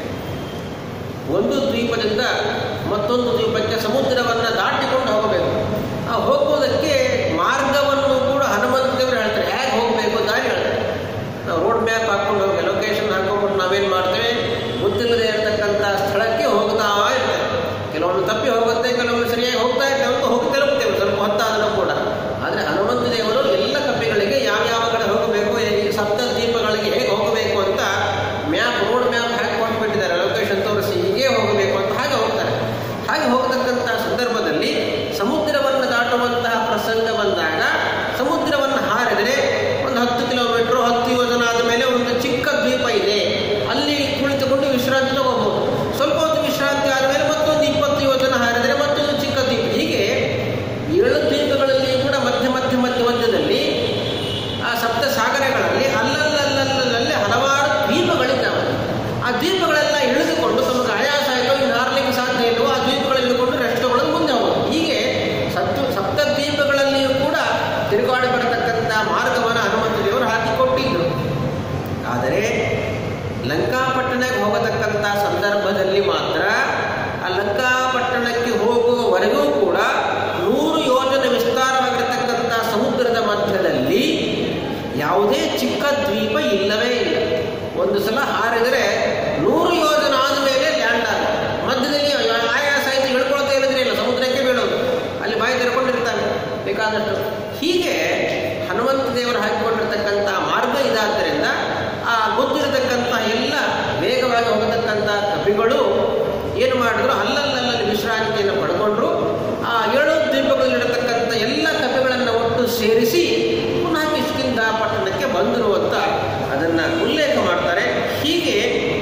ಒಂದು ದ್ವೀಪದಿಂದ ಮತ್ತೊಂದು ದ್ವೀಪಕ್ಕೆ ಸಮುದ್ರವನ್ನು ದಾಟಿಕೊಂಡು ಹೋಗಬೇಕು ಆ ಹೋಗೋದಕ್ಕೆ ಮಾರ್ಗವನ್ನು ಕೂಡ ಹನುಮಂತ ದೇವರು ಹೇಳ್ತಾರೆ ಹೇಗೆ ಹೋಗಬೇಕು ದಾರಿ ಹೇಳ್ತಾರೆ ನಾವು ರೋಡ್ ಮ್ಯಾಪ್ ಹಾಕೊಂಡು ಹೋಗಿ ಲೊಕೇಶನ್ ಹಾಕೊಂಡ್ಬಿಟ್ಟು ನಾವೇನು ಮಾಡ್ತೇವೆ ಗೊತ್ತಿಲ್ಲದೆ ಇರತಕ್ಕಂಥ ಸ್ಥಳಕ್ಕೆ ಹೋಗ್ತಾ ಇರ್ತೇವೆ ಕೆಲವೊಂದು ತಪ್ಪಿ ಹೋಗುತ್ತೆ ಕೆಲವೊಮ್ಮೆ ಸರಿಯಾಗಿ ಹೋಗ್ತಾ ಇರ್ತೇವೆ ಅಂತ ಹೋಗಿ ತಲುಪ್ತೇವೆ ಸ್ವಲ್ಪ ಹೊತ್ತಾದರೂ ಕೂಡ ಆದರೆ ಹನುಮಂತ ದೇವರು ಎಲ್ಲ ಕಪಿಗಳಿಗೆ ಯಾವ್ಯಾವ ಕಡೆ ಹೋಗಬೇಕು ಈ ಸಪ್ತ ದ್ವೀಪಗಳಿಗೆ ಹೇಗೆ ಹೋಗಬೇಕು ಅಂತ ಮ್ಯಾಪ್ ರೋಡ್ ಮ್ಯಾಪ್ ಹಾಕಿ ಕೊಟ್ಬಿಟ್ಟಿದ್ದಾರೆ ಲೊಕೇಶನ್ ತೋರಿಸಿ ಹೀಗೆ ಹೋಗಬೇಕು ಅಂತ ಹಾಗೆ ಹೋಗ್ತಾರೆ ಹಾಗೆ ಹೋಗತಕ್ಕಂಥ ಸಂದರ್ಭದಲ್ಲಿ ಸಮುದ್ರವನ್ನು ದಾಟುವಂತಹ ಪ್ರಸಂಗ ಬಂದಾಗ ಸಮುದ್ರವನ್ನು ಹಾರಿದರೆ ಒಂದು ಹತ್ತು ಕಿಲೋಮೀಟರ್ ಹತ್ತು ಯೋಜನ ಆದ ಮೇಲೆ ಒಂದು ಚಿಕ್ಕ ದ್ವೀಪ ಇದೆ ಅಲ್ಲಿ ಕುಳಿತುಕೊಂಡು ವಿಶ್ರಾಂತಿ ತಗೋಬಹುದು ಸ್ವಲ್ಪ ಹೊತ್ತು ವಿಶ್ರಾಂತಿ ಆದಮೇಲೆ ಮತ್ತೊಂದು ಇಪ್ಪತ್ತು ಯೋಜನ ಹಾರಿದರೆ ಮತ್ತೊಂದು ಚಿಕ್ಕ ದ್ವೀಪ ಹೀಗೆ ಏಳು ದ್ವೀಪಗಳಲ್ಲಿ ಕೂಡ ಮಧ್ಯ ಮಧ್ಯ ಮಧ್ಯ ಮಧ್ಯದಲ್ಲಿ ಆ ಸಪ್ತ ಸಾಗರಗಳಲ್ಲಿ ಅಲ್ಲಲ್ಲಲ್ಲಲ್ಲಲ್ಲಿ ಹಲವಾರು ದ್ವೀಪಗಳಿದ್ದಾವೆ ಆ ದ್ವೀಪಗಳೆಲ್ಲ ಇಳಿದುಕೊಂಡು ತಮಗೆ ಆಯಾಸ ಆಯಿತು ಇನ್ನು ಹಾರಲಿಕ್ಕೆ ಸಾಧ್ಯ ಇಲ್ಲವೋ ಆ ದ್ವೀಪಗಳಲ್ಲಿ ಇಳಿದುಕೊಂಡು ರೆಸ್ಟ್ ತಗೊಳ್ಳೋದು ಮುಂದೆ ಹೋಗೋದು ಹೀಗೆ ಸತ್ತು ಸಪ್ತ ದ್ವೀಪಗಳಲ್ಲಿಯೂ ಕೂಡ ತಿರುಗಾಡಿ ಬರತಕ್ಕಂಥ ಮಾರ್ಗವನ್ನು ಹನುಮಂತ ದೇವರು ಹಾಕಿಕೊಟ್ಟಿದ್ದರು ಆದರೆ ಲಂಕಾಪಟ್ಟಣಕ್ಕೆ ಹೋಗತಕ್ಕಂಥ ಸಂದರ್ಭದಲ್ಲಿ ಮಾತ್ರ ಆ ಲಂಕಾಪಟ್ಟಣಕ್ಕೆ ಹೋಗುವವರೆಗೂ ಕೂಡ ನೂರು ಯೋಜನೆ ವಿಸ್ತಾರವಾಗಿರತಕ್ಕಂಥ ಸಮುದ್ರದ ಮಧ್ಯದಲ್ಲಿ ಯಾವುದೇ ಚಿಕ್ಕ ದ್ವೀಪ ಇಲ್ಲವೇ ಇಲ್ಲ ಒಂದು ಸಲ ಹಾರಿದರೆ ನೂರು ಯೋಜನ ಆದಮೇಲೆ ಲ್ಯಾಂಡ್ ಆಗ ಮಧ್ಯದಲ್ಲಿ ಆಯಾಸ ಆಯ್ತು ಹೇಳ್ಕೊಳ್ತಾ ಇರೋದ್ರೆ ಇಲ್ಲ ಸಮುದ್ರಕ್ಕೆ ಬೀಳೋದು ಅಲ್ಲಿ ಬಾಯಿ ತೆರ್ಕೊಂಡಿರ್ತಾನೆ ಬೇಕಾದಷ್ಟು ಹೀಗೆ ಹನುಮಂತ ದೇವರು ಹಾಕಿಕೊಂಡಿರ್ತಕ್ಕಂಥ ಮಾರ್ಗ ಇದಾದ್ದರಿಂದ ಆ ಗೊತ್ತಿರತಕ್ಕಂಥ ಎಲ್ಲ ವೇಗವಾಗಿ ಹೋಗತಕ್ಕಂಥ ಕಪಿಗಳು ಏನು ಮಾಡಿದ್ರು ಅಲ್ಲಲ್ಲಲ್ಲಿ ವಿಶ್ರಾಂತಿಯನ್ನು ಪಡ್ಕೊಂಡ್ರು ಆ ಏಳು ದ್ವೀಪಗಳಲ್ಲಿರತಕ್ಕಂಥ ಎಲ್ಲ ಕಪಿಗಳನ್ನು ಒಟ್ಟು ಸೇರಿಸಿ ಪುನಃ ಕಿಷ್ಕಿಂದ ಪಟ್ಟಣಕ್ಕೆ ಬಂದರು ಅಂತ ಅದನ್ನು ಉಲ್ಲೇಖ ಮಾಡ್ತಾರೆ ಹೀಗೆ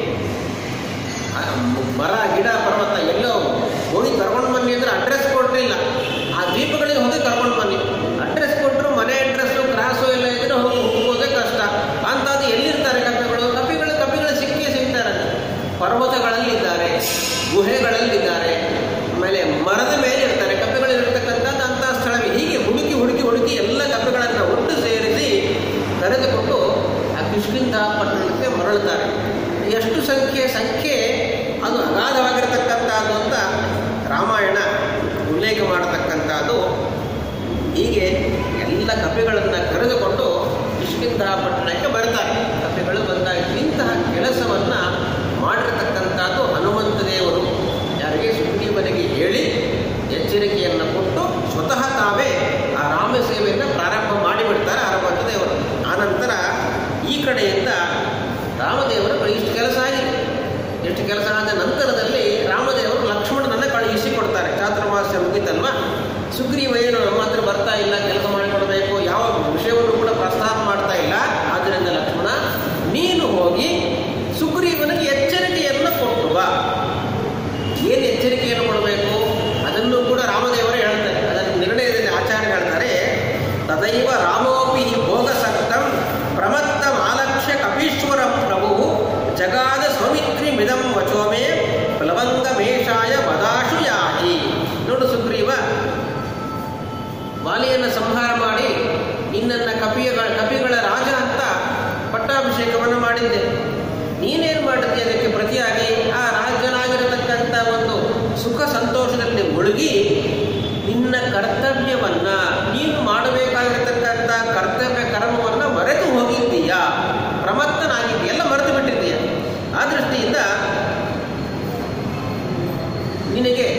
ಆ ಮರ ಗಿಡ ಪರ್ವತ ಎಲ್ಲೋ ಹೋಗಿ ಕರ್ಕೊಂಡು ಬನ್ನಿ ಅಂದ್ರೆ ಅಡ್ರೆಸ್ ಕೊಡಲಿಲ್ಲ ಆ ದ್ವೀಪಗಳಿಗೆ ಹೋಗಿ ಕರ್ಕೊಂಡು ಬನ್ನಿ ಅಡ್ರೆಸ್ ಕೊಟ್ಟರು ಮನೆ ಅಡ್ರೆಸ್ಸು ಕ್ರಾಸು ಎಲ್ಲ ಇದ್ರೆ ಹೋಗಿ ಹೋಗೋದೇ ಕಷ್ಟ ಅಂಥದ್ದು ಎಲ್ಲಿರ್ತಾರೆ ಕಪಿಗಳು ಕಪಿಗಳು ಕಪಿಗಳು ಸಿಕ್ಕೇ ಸಿಗ್ತಾರೆ ಪರ್ವತಗಳಲ್ಲಿದ್ದಾರೆ ಗುಹೆಗಳಲ್ಲಿದ್ದಾರೆ ಆಮೇಲೆ ಮರದ ಮೇಲೆ ಇರ್ತಾರೆ ಕಪಿಗಳು ಇರ್ತಕ್ಕಂಥದ್ದು ಅಂಥ ಸ್ಥಳವೇ ಹೀಗೆ ಹುಡುಕಿ ಹುಡುಕಿ ಹುಡುಕಿ ಎಲ್ಲ ಕಪಿಗಳನ್ನು ಎಲ್ಲ ಕಪಿಗಳನ್ನು ಕರೆದುಕೊಂಡು ಕಿಷ್ಕಿಂಧ ಪಟ್ಟಣಕ್ಕೆ ಬರ್ತಾರೆ ಕಪಿಗಳು ಬಂದಾಗ ಇಂತಹ ಕೆಲಸವನ್ನ ಮಾಡಿರತಕ್ಕಂಥದ್ದು ಹನುಮಂತ ದೇವರು ಯಾರಿಗೆ ಸುಗ್ರೀವನಿಗೆ ಹೇಳಿ ಎಚ್ಚರಿಕೆಯನ್ನು ಕೊಟ್ಟು ಸ್ವತಃ ತಾವೇ ಆ ರಾಮ ಸೇವೆಯನ್ನು ಪ್ರಾರಂಭ ಮಾಡಿಬಿಡ್ತಾರೆ ಹನುಮಂತ ದೇವರು ಆನಂತರ ಈ ಕಡೆಯಿಂದ ರಾಮದೇವರ ಇಷ್ಟು ಕೆಲಸ ಆಗಿದೆ ಎಷ್ಟು ಕೆಲಸ ಆದ ನಂತರದಲ್ಲಿ ರಾಮದೇವರು ಲಕ್ಷ್ಮಣನನ್ನ ಕಳುಹಿಸಿ ಕೊಡ್ತಾರೆ ಚಾತುರ್ಮಾಸ ಮುಗಿತಲ್ವಾ ಸುಗ್ರೀವ ಏನು ನಮ್ಮ ಹತ್ರ ಬರ್ತಾ ಇಲ್ಲ ಕೆಲಸ ಮಾಡಿಕೊಡ್ಬೇಕು ಯಾವ ವಿಷಯವನ್ನು ಕೂಡ ಪ್ರಸ್ತಾಪ ಮಾಡ್ತಾ ಇಲ್ಲ ಆದ್ದರಿಂದ ಲಕ್ಷ್ಮಣ ನೀನು ಹೋಗಿ ಸುಗ್ರೀವನಿಗೆ ಎಚ್ಚರಿಕೆಯನ್ನು ಕೊಟ್ಟು ಬಾ ಏನು ಎಚ್ಚರಿಕೆಯನ್ನು ಕೊಡಬೇಕು ಅದನ್ನು ಕೂಡ ರಾಮದೇವರು ಹೇಳ್ತಾರೆ ಅದನ್ನು ನಿರ್ಣಯದಲ್ಲಿ ಆಚಾರ್ಯ ಹೇಳ್ತಾರೆ ತದೈವ ರಾಮೋಪಿ ಭೋಗಸಕ್ತಂ ಪ್ರಮತ್ತ ಮಾಲಕ್ಷ್ಯ ಕಪೀಶ್ವರಂ ಪ್ರಭು ಜಗಾದ ಸೌಮಿತ್ರಿ ಮಿದಂ ವಚೋಮೇ ಪ್ಲವಂಗ ಮೇಷಾಯ ವದಾಶು ಯಾಹಿ ನೋಡು ಸುಗ್ರೀವ ವಾಲಿಯನ್ನು ಸಂಹಾರ ಮಾಡಿ ನಿನ್ನನ್ನ ಕಪಿಯಗಳ ಕಪಿಗಳ ರಾಜ ಅಂತ ಪಟ್ಟಾಭಿಷೇಕವನ್ನು ಮಾಡಿದ್ದೆ ನೀನೇನು ಮಾಡಿದ್ದೆ ಅದಕ್ಕೆ ಪ್ರತಿಯಾಗಿ ಆ ರಾಜನಾಗಿರತಕ್ಕಂಥ ಒಂದು ಸುಖ ಸಂತೋಷದಲ್ಲಿ ಮುಳುಗಿ ನಿನ್ನ ಕರ್ತವ್ಯವನ್ನ ನೀನು ಮಾಡಬೇಕಾಗಿರತಕ್ಕಂಥ ಕರ್ತವ್ಯ ಕರ್ಮವನ್ನ ಮರೆತು ಹೋಗಿದ್ದೀಯಾ ಪ್ರಮತ್ತನಾಗಿದ್ದೀಯ ಎಲ್ಲ ಮರೆತು ಬಿಟ್ಟಿದ್ದೀಯ ಆ ದೃಷ್ಟಿಯಿಂದ ನಿನಗೆ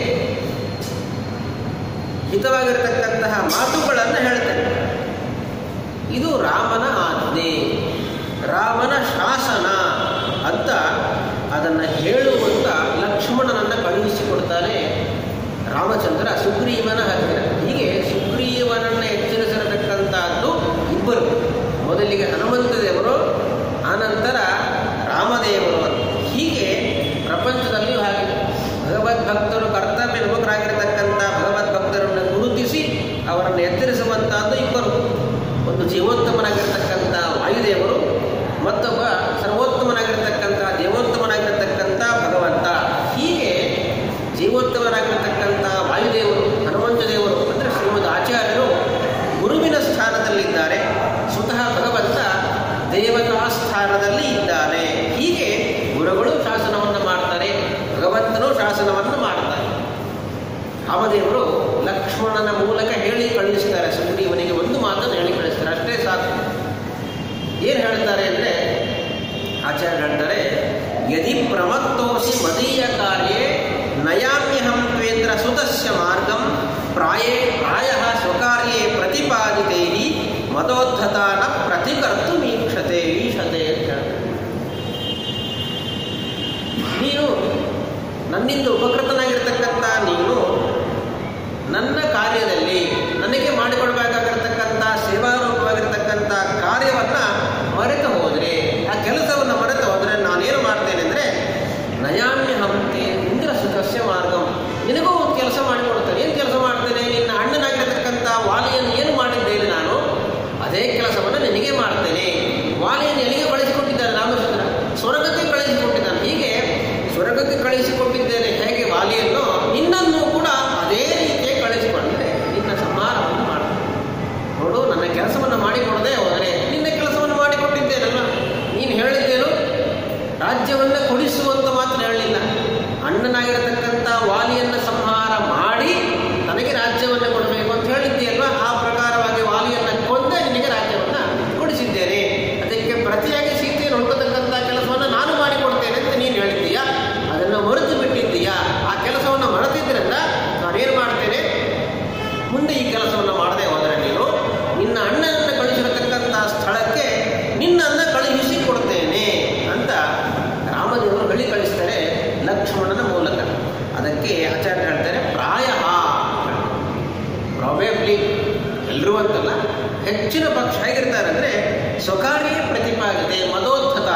ಹಿತವಾಗಿರತಕ್ಕಂತಹ ಮಾತುಗಳನ್ನು ಹೇಳ್ತೇನೆ ಇದು ರಾಮನ ಆಜ್ಞೆ ರಾಮನ ಶಾಸನ ಅಂತ ಅದನ್ನು ಹೇಳುವಂತ ಲಕ್ಷ್ಮಣನನ್ನು ಕಳುಹಿಸಿಕೊಡ್ತಾನೆ ರಾಮಚಂದ್ರ ಸುಗ್ರೀವನ ಹತ್ತಿರ ಹೀಗೆ ಸುಗ್ರೀವನನ್ನು ಎಚ್ಚರಿಸಿರತಕ್ಕಂತಹದ್ದು ಇಬ್ಬರು ಮೊದಲಿಗೆ ಹನುಮಂತ ದೇವರು ಆನಂತರ ರಾಮದೇವರು ಅಂತ ಹೀಗೆ ಪ್ರಪಂಚದಲ್ಲಿಯೂ ಹಾಗೆ ಭಗವದ್ಭಕ್ತರು ಕರ್ತವ್ಯ ವಿಮುಖರಾಗಿರತಕ್ಕಂಥ ಭಗವದ್ಭಕ್ತರನ್ನು ಗುರುತಿಸಿ ಅವರನ್ನು ಎಚ್ಚರಿಸುವಂತಹದ್ದು ಇಬ್ಬರು ಒಂದು ಜೀವೋತ್ತಮನಾಗಿರ್ತಕ್ಕಂಥ ವಾಯುದೇವರು ಮತ್ತೊಬ್ಬ ಸರ್ವೋತ್ತಮನಾಗಿರ್ತಕ್ಕಂಥ ದೇವೋತ್ತಮನಾಗಿರ್ತಕ್ಕಂಥ ಭಗವಂತ ಹೀಗೆ ಜೀವೋತ್ತಮನಾಗಿರ್ತಕ್ಕಂಥ ವಾಯುದೇವರು ಹನುಮಂತ ದೇವರು ಅಂದರೆ ಶ್ರೀಮದ್ ಆಚಾರ್ಯರು ಗುರುವಿನ ಸ್ಥಾನದಲ್ಲಿದ್ದಾರೆ ಸ್ವತಃ ಭಗವಂತ ದೇವತಾ ಸ್ಥಾನದಲ್ಲಿ ಇದ್ದಾನೆ ಹೀಗೆ ಗುರುಗಳು ಶಾಸನವನ್ನು ಮಾಡ್ತಾರೆ ಭಗವಂತನು ಶಾಸನವನ್ನು ಮಾಡ್ತಾರೆ ರಾಮದೇವರು ಲಕ್ಷ್ಮಣನ ಮೂಲಕ ಹೇಳಿ ಕಳುಹಿಸ್ತಾರೆ ಸುಗ್ರೀವನಿಗೆ ಒಂದು ಮಾತನ್ನು ಹೇಳಿ ಕಳಿಸ್ತಾರೆ ಅಷ್ಟೇ ಸಾಕು ಏನು ಹೇಳ್ತಾರೆ ಅಂದರೆ ಆಚಾರ್ಯ ಹೇಳ್ತಾರೆ ಯದಿ ಪ್ರಮತ್ತೋಸಿ ಮದೀಯ ಕಾರ್ಯೇ ನಯಾಮ್ಯಹಂ ತ್ವೇಂದ್ರ ಸುತಸ್ಯ ಮಾರ್ಗಂ ಪ್ರಾಯೇ ಪ್ರಾಯ ಸ್ವಕಾರ್ಯೇ ಪ್ರತಿಪಾದಿತೈ ಮದೋದ್ಧತಾನ ಪ್ರತಿಕರ್ತು ಮೀಕ್ಷತೆ ಈಶತೆ ಅಂತ ಹೇಳ್ತಾರೆ ನೀನು ನನ್ನಿಂದ ಉಪಕೃತನಾಗಿರ್ತಕ್ಕಂಥ ನೀನು ನನ್ನ ಕಾರ್ಯದಲ್ಲಿ ನನಗೆ ಮಾಡಿಕೊಡ್ಬೇಕಾಗಿರ್ತಕ್ಕಂಥ ಸೇವಾರೂಪವಾಗಿರ್ತಕ್ಕಂಥ ಕಾರ್ಯವನ್ನ ಮರೆತು ಹೋದರೆ ಆ ಕೆಲಸವನ್ನು ಮರೆತು ಹೋದರೆ ನಾನೇನು ಮಾಡ್ತೇನೆ ಅಂದರೆ ನಯಾಮ್ಯ ಹಂತೆ ಇಂದ್ರ ಸುಖಸ್ಯ ಮಾರ್ಗಂ ನಿನಗೂ ಒಂದು ಕೆಲಸ ಮಾಡಿಕೊಡ್ತೇನೆ ಏನು ಕೆಲಸ ಮಾಡ್ತೇನೆ ನಿನ್ನ ಅಣ್ಣನಾಗಿರ್ತಕ್ಕಂಥ ವಾಲಿಯನ್ನು ಏನು ಮಾಡಿದ್ದೇನೆ ನಾನು ಅದೇ ಕೆಲಸವನ್ನು ನಿನಗೆ ಮಾಡ್ತೇನೆ ವಾಲಿಯನ್ನು ಎಲ್ಲಿಗೆ ಕಳಿಸಿಕೊಟ್ಟಿದ್ದಾನೆ ರಾಮಚಂದ್ರ ಸ್ವರ್ಗಕ್ಕೆ ಕಳಿಸಿಕೊಟ್ಟಿದ್ದಾನೆ ಹೀಗೆ ಸ್ವರ್ಗಕ್ಕೆ ಕಳಿಸಿಕೊಟ್ಟಿದ್ದೇನೆ ಹೇಗೆ ವಾಲಿಯನ್ನು ನಿನ್ನನ್ನು ಕೂಡ ಅದೇ ರೀತಿಯ ಕಳಿಸಿಕೊಂಡ್ರೆ ನಿನ್ನ ಸಂಹಾರವನ್ನು ಮಾಡ್ತೇನೆ ನೋಡು ನನ್ನ ಕೆಲಸವನ್ನು ಮಾಡಿಕೊಡದೆ ಹೋದರೆ ನಿನ್ನ ಕೆಲಸವನ್ನು ಮಾಡಿಕೊಟ್ಟಿದ್ದೇನಲ್ಲ ನೀನು ಹೇಳಿದ್ದೇನು ರಾಜ್ಯವನ್ನ ಕೊಡಿಸುವಂತ ಮಾತ್ರ ಹೇಳಲಿಲ್ಲ ಅಣ್ಣನಾಗಿರತಕ್ಕಂಥ ವಾಲಿಯನ್ನ ಸಂಹಾರ ಮಾಡಿ ತನಗೆ ರಾಜ್ಯವನ್ನ ಕೊಡಬೇಕು ಅಂತ ಹೇಳಿದ್ದೀಯಲ್ವಾ ಆ ಪ್ರಕಾರವಾಗಿ ವಾಲಿಯನ್ನ ಕೊಂದೇ ನಿನಗೆ ರಾಜ್ಯವನ್ನ ಕೊಡಿಸಿದ್ದೇನೆ ಅದಕ್ಕೆ ಪ್ರತಿಯಾಗಿ ಸೀತೆಯನ್ನು ಹುಡುಕತಕ್ಕಂಥ ಕೆಲಸವನ್ನು ನಾನು ಮಾಡಿಕೊಡ್ತೇನೆ ಅಂತ ನೀನು ಹೇಳಿದ್ದೀಯಾ ಅದನ್ನು ಮರೆತು ಬಿಟ್ಟಿದ್ದೀಯಾ ಆ ಕೆಲಸವನ್ನು ಮರೆತಿದ್ದರಿಂದ ನಾನೇನು ಮಾಡ್ತೇನೆ ಮುಂದೆ ಈ ಕೆಲಸವನ್ನು ಮಾಡದೆ ಹೋದರೆ ನೀನು ನಿನ್ನ ಅಣ್ಣನನ್ನು ಕಳಿಸಿರತಕ್ಕಂಥ ಸ್ಥಳಕ್ಕೆ ನಿನ್ನನ್ನು ಕಳುಹಿಸಿ ಕೊಡ್ತೇನೆ ಅಂತ ರಾಮದೇವರು ಬಳಿ ಕಳಿಸ್ತಾರೆ ಲಕ್ಷ್ಮಣನ ಮೂಲಕ ಅದಕ್ಕೆ ಆಚಾರ್ಯ ಹೇಳ್ತಾರೆ ಪ್ರಾಯ ಪ್ರಾಬೇಬ್ಲಿ ಎಲ್ಲರೂ ಅಂತಲ್ಲ ಹೆಚ್ಚಿನ ಪಕ್ಷ ಹೇಗಿರ್ತಾರೆ ಅಂದರೆ ಸ್ವಕಾರ್ಯ ಪ್ರತಿಪಾದಿತೆ ಮದೋದ್ಧತ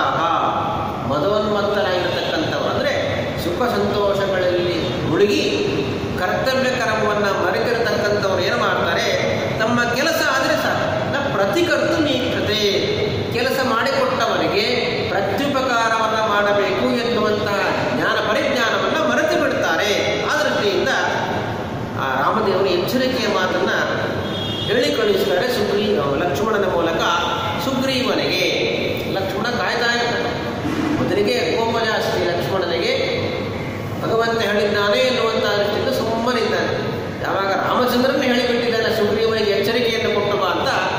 ಮದೋನ್ಮತ್ತರಾಗಿರ್ತಕ್ಕಂಥವ್ರು ಅಂದರೆ ಸುಖ ಸಂತೋಷಗಳಲ್ಲಿ ಮುಳುಗಿ ಕರ್ತವ್ಯ ಕರ್ಮವನ್ನು ಮರೆತಿರತಕ್ಕಂಥವ್ರು ಏನು ಮಾಡ್ತಾರೆ ತಮ್ಮ ಕೆಲಸ ಆದರೆ ಸಾಕು ನ ಪ್ರತಿಕರ್ತು ನೀಕ್ಷತೆ ಕೆಲಸ ಮಾಡಿಕೊಟ್ಟವರಿಗೆ ಪ್ರತ್ಯುಪಕಾರವನ್ನು ಮಾಡಬೇಕು ಎನ್ನುವಂತಹ ಜ್ಞಾನ ಪರಿಜ್ಞಾನವನ್ನು ಮರೆತು ಬಿಡ್ತಾರೆ ಆ ದೃಷ್ಟಿಯಿಂದ ಆ ರಾಮದೇವರು ಎಚ್ಚರಿಕೆಯ ಮಾತನ್ನ ಹೇಳಿ ಕಳುಹಿಸ್ತಾರೆ ಸುಗ್ರೀ ಲಕ್ಷ್ಮಣನ ಮೂಲಕ ಸುಗ್ರೀವನಿಗೆ ಲಕ್ಷ್ಮಣ ಕಾಯ್ತಾ ಇರ್ತಾನೆ ಮೊದಲಿಗೆ ಕೋಪ ಜಾಸ್ತಿ ಲಕ್ಷ್ಮಣನಿಗೆ ಭಗವಂತ ಹೇಳಿದ್ದಾನೆ ಎನ್ನುವಂತಹ ದೃಷ್ಟಿಯಿಂದ ಸುಮ್ಮನಿದ್ದಾನೆ ಯಾವಾಗ ರಾಮಚಂದ್ರನ ಹೇಳಿಬಿಟ್ಟಿದ್ದಾನೆ ಸುಗ್ರೀವನಿಗೆ ಎಚ್ಚರಿಕೆಯನ್ನು ಕೊಟ್ಟು ಬಾ ಅಂತ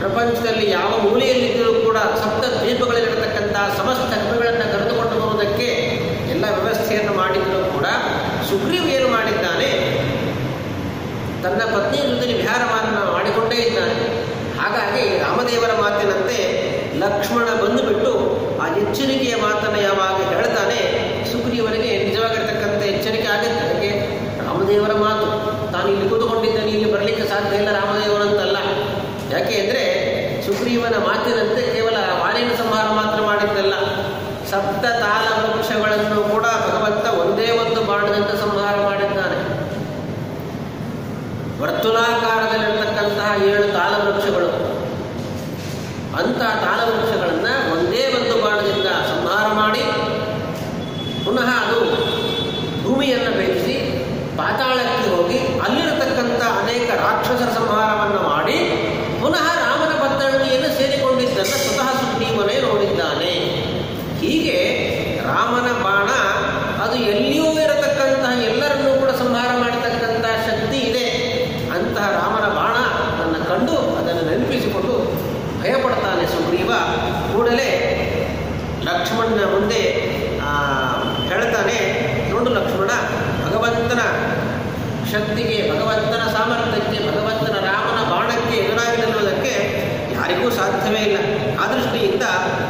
ಪ್ರಪಂಚದಲ್ಲಿ ಯಾವ ಮೂಲೆಯಲ್ಲಿದ್ದರೂ ಕೂಡ ಸಪ್ತ ದ್ವೀಪಗಳಲ್ಲಿರತಕ್ಕಂಥ ಸಮಸ್ತ ಕವಿಗಳನ್ನು ಕರೆದುಕೊಂಡು ಬರುವುದಕ್ಕೆ ಎಲ್ಲ ವ್ಯವಸ್ಥೆಯನ್ನು ಮಾಡಿದರೂ ಕೂಡ ಸುಗ್ರೀವ್ ಏನು ಮಾಡಿದ್ದಾನೆ ತನ್ನ ಪತ್ನಿಯ ಜೊತೆ ವಿಹಾರವನ್ನು ಮಾಡಿಕೊಂಡೇ ಇದ್ದಾನೆ ಹಾಗಾಗಿ ರಾಮದೇವರ ಮಾತಿನಂತೆ ಲಕ್ಷ್ಮಣ ಬಂದುಬಿಟ್ಟು ಆ ಎಚ್ಚರಿಕೆಯ ಮಾತನ್ನು ಯಾವಾಗ ಹೇಳ್ತಾನೆ ಸುಗ್ರೀವನಿಗೆ ನಿಜವಾಗಿರ್ತಕ್ಕಂಥ ಎಚ್ಚರಿಕೆ ಆಗುತ್ತೆ ಅದಕ್ಕೆ ರಾಮದೇವರ ಮಾತು ತಾನು ಇಲ್ಲಿ ಕೂತುಕೊಂಡಿದ್ದೇನೆ ಇಲ್ಲಿ ಬರಲಿಕ್ಕೆ ಸಾಧ್ಯ ಇಲ್ಲ ರಾಮದೇವರಂತಲ್ಲ ಯಾಕೆ ಅಂದರೆ ಸುಗ್ರೀವನ ಮಾತಿನಂತೆ ಕೇವಲ ವಾಲಿನ ಸಂಹಾರ ಮಾತ್ರ ಮಾಡಿದ್ದಲ್ಲ ಸಪ್ತ ತಾಲ ವೃಕ್ಷಗಳನ್ನು ಕೂಡ ಭಗವಂತ ಒಂದೇ ಒಂದು ಬಾಣದಿಂದ ಸಂಹಾರ ಮಾಡಿದ್ದಾನೆ ವರ್ತುಲಾಕಾರದಲ್ಲಿರ್ತಕ್ಕಂತಹ ಏಳು ತಾಲ ವೃಕ್ಷಗಳು ಅಂತಹ ತಾಲ ವೃಕ್ಷಗಳನ್ನು ಒಂದೇ ಒಂದು ಬಾಣದಿಂದ ಸಂಹಾರ ಮಾಡಿ ಪುನಃ ಅದು ಭೂಮಿಯನ್ನು ಬೆಳೆಸಿ ಪಾತಾಳಕ್ಕೆ ಹೋಗಿ ಅಲ್ಲಿರತಕ್ಕಂಥ ಅನೇಕ ರಾಕ್ಷಸರ ಸಂಹಾರವನ್ನು ಮಾಡಿ ಪುನಃ ರಾಮನ ಬತ್ತಣಿಯನ್ನು ಸೇರಿಕೊಂಡಿದ್ದನ್ನು ಸ್ವತಃ ಸುಗ್ರೀವನೇ ನೋಡಿದ್ದಾನೆ ಹೀಗೆ ರಾಮನ ಬಾಣ ಅದು ಎಲ್ಲಿಯೂ ಇರತಕ್ಕಂತಹ ಎಲ್ಲರನ್ನೂ ಕೂಡ ಸಂಹಾರ ಮಾಡತಕ್ಕಂತಹ ಶಕ್ತಿ ಇದೆ ಅಂತಹ ರಾಮನ ಬಾಣ ಅದನ್ನು ಕಂಡು ಅದನ್ನು ನೆನಪಿಸಿಕೊಂಡು ಭಯಪಡ್ತಾನೆ ಸುಗ್ರೀವ ಕೂಡಲೇ ಲಕ್ಷ್ಮಣನ ಮುಂದೆ ಆ, ಹೇಳ್ತಾನೆ ನೋಡು ಲಕ್ಷ್ಮಣ ಭಗವಂತನ ಶಕ್ತಿಗೆ ಭಗವಂತನ ಸಾಮರ್ಥ್ಯಕ್ಕೆ ಭಗವಂತನ ರಾಮನ ಬಾಣಕ್ಕೆ ಎದುರಾಗಿ ನಿಲ್ಲುವುದಕ್ಕೆ ಯಾರಿಗೂ ಸಾಧ್ಯವೇ ಇಲ್ಲ ಆ ದೃಷ್ಟಿಯಿಂದ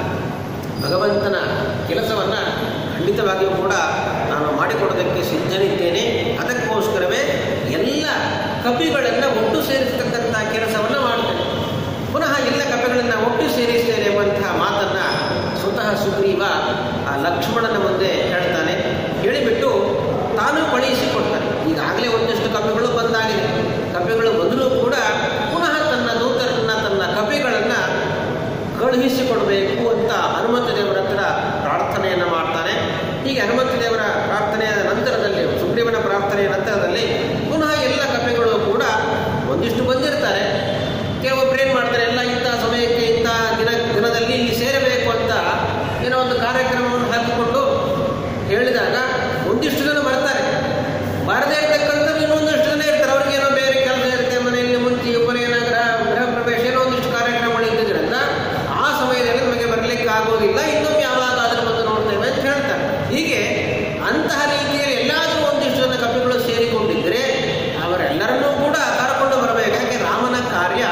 ಭಗವಂತನ ಕೆಲಸವನ್ನು ಖಂಡಿತವಾಗಿಯೂ ಕೂಡ ನಾನು ಮಾಡಿಕೊಡೋದಕ್ಕೆ ಸಿದ್ಧನಿದ್ದೇನೆ ಅದಕ್ಕೋಸ್ಕರವೇ ಎಲ್ಲ ಕಪಿಗಳನ್ನು ಒಟ್ಟು ಸೇರಿಸತಕ್ಕಂಥ ಕೆಲಸವನ್ನು ಮಾಡ್ತೇನೆ ಪುನಃ ಎಲ್ಲ ಕಪಿಗಳನ್ನು ಒಟ್ಟು ಸೇರಿಸ್ತೇನೆ ಎಂಬಂತಹ ಮಾತನ್ನು ಸ್ವತಃ ಸುಗ್ರೀವ ಆ ಲಕ್ಷ್ಮಣನ ಮುಂದೆ ಹೇಳ್ತಾನೆ ಹೇಳಿಬಿಟ್ಟು ತಾನು ಕಳುಹಿಸಿಕೊಡ್ತಾನೆ ಈಗಾಗಲೇ ಒಂದಷ್ಟು ಕಪಿಗಳು ಬಂದಾಗಿದೆ ಕಪಿಗಳು ಬಂದರೂ ಕೂಡ ಪುನಃ ತನ್ನ ದೂತರನ್ನ ತನ್ನ ಕಪಿಗಳನ್ನು ಕಳುಹಿಸಿಕೊಡಬೇಕು ಅಂತ ಹನುಮಂತ ದೇವರ ಹತ್ರ ಪ್ರಾರ್ಥನೆಯನ್ನು ಮಾಡ್ತಾನೆ ಹೀಗೆ ಹನುಮಂತ ದೇವರ ಪ್ರಾರ್ಥನೆಯ ನಂತರದಲ್ಲಿ ಸುಗ್ರೀವನ ಪ್ರಾರ್ಥನೆಯ ನಂತರದಲ್ಲಿ ಪುನಃ ಎಲ್ಲ ಕಪಿಗಳು ಕೂಡ ಒಂದಿಷ್ಟು ಬಂದಿರ್ತಾರೆ ಕೆಲವೊಬ್ರು ಏನು ಮಾಡ್ತಾರೆ ಎಲ್ಲ ಇಂಥ ಸಮಯಕ್ಕೆ ಇಂಥ ದಿನ ದಿನದಲ್ಲಿ ಇಲ್ಲಿ ಸೇರಬೇಕು ಅಂತ ಏನೋ ಒಂದು ಕಾರ್ಯಕ್ರಮವನ್ನು ಹಾಕಿಕೊಂಡು ಹೇಳಿದಾಗ ಒಂದಿಷ್ಟು ಜನ ಬರ್ತಾರೆ ಬಾರದೇ ಇರ್ತಕ್ಕಂಥ ಇನ್ನೊಂದಿಷ್ಟು ಜನ ಇರ್ತಾರೆ ಅವ್ರಿಗೆ ಏನೋ ಬೇರೆ ಕೆಲಸ ಇರುತ್ತೆ ಮನೆಯಲ್ಲಿ ಮುಂಚೆ ಉಪನಯನ ಗೃಹ ಗೃಹ ಪ್ರವೇಶ ಏನೋ ಒಂದಿಷ್ಟು ಕಾರ್ಯಕ್ರಮಗಳು ಇದ್ದಿದ್ದರಿಂದ ಆ ಸಮಯದಲ್ಲಿ ನಮಗೆ ಬರಲಿಕ್ಕೆ ಆಗೋದಿಲ್ಲ ಇನ್ನೊಮ್ಮೆ ಯಾವಾಗಾದರೂ ಬಂದು ನೋಡ್ತೇವೆ ಅಂತ ಹೇಳ್ತಾರೆ ಹೀಗೆ ಅಂತಹ ರೀತಿಯಲ್ಲಿ ಎಲ್ಲಾದರೂ ಒಂದಿಷ್ಟು ಜನ ಕಪಿಗಳು ಸೇರಿಕೊಂಡಿದ್ದರೆ ಅವರೆಲ್ಲರನ್ನೂ ಕೂಡ ಕರ್ಕೊಂಡು ಬರಬೇಕು ಯಾಕೆ ರಾಮನ ಕಾರ್ಯ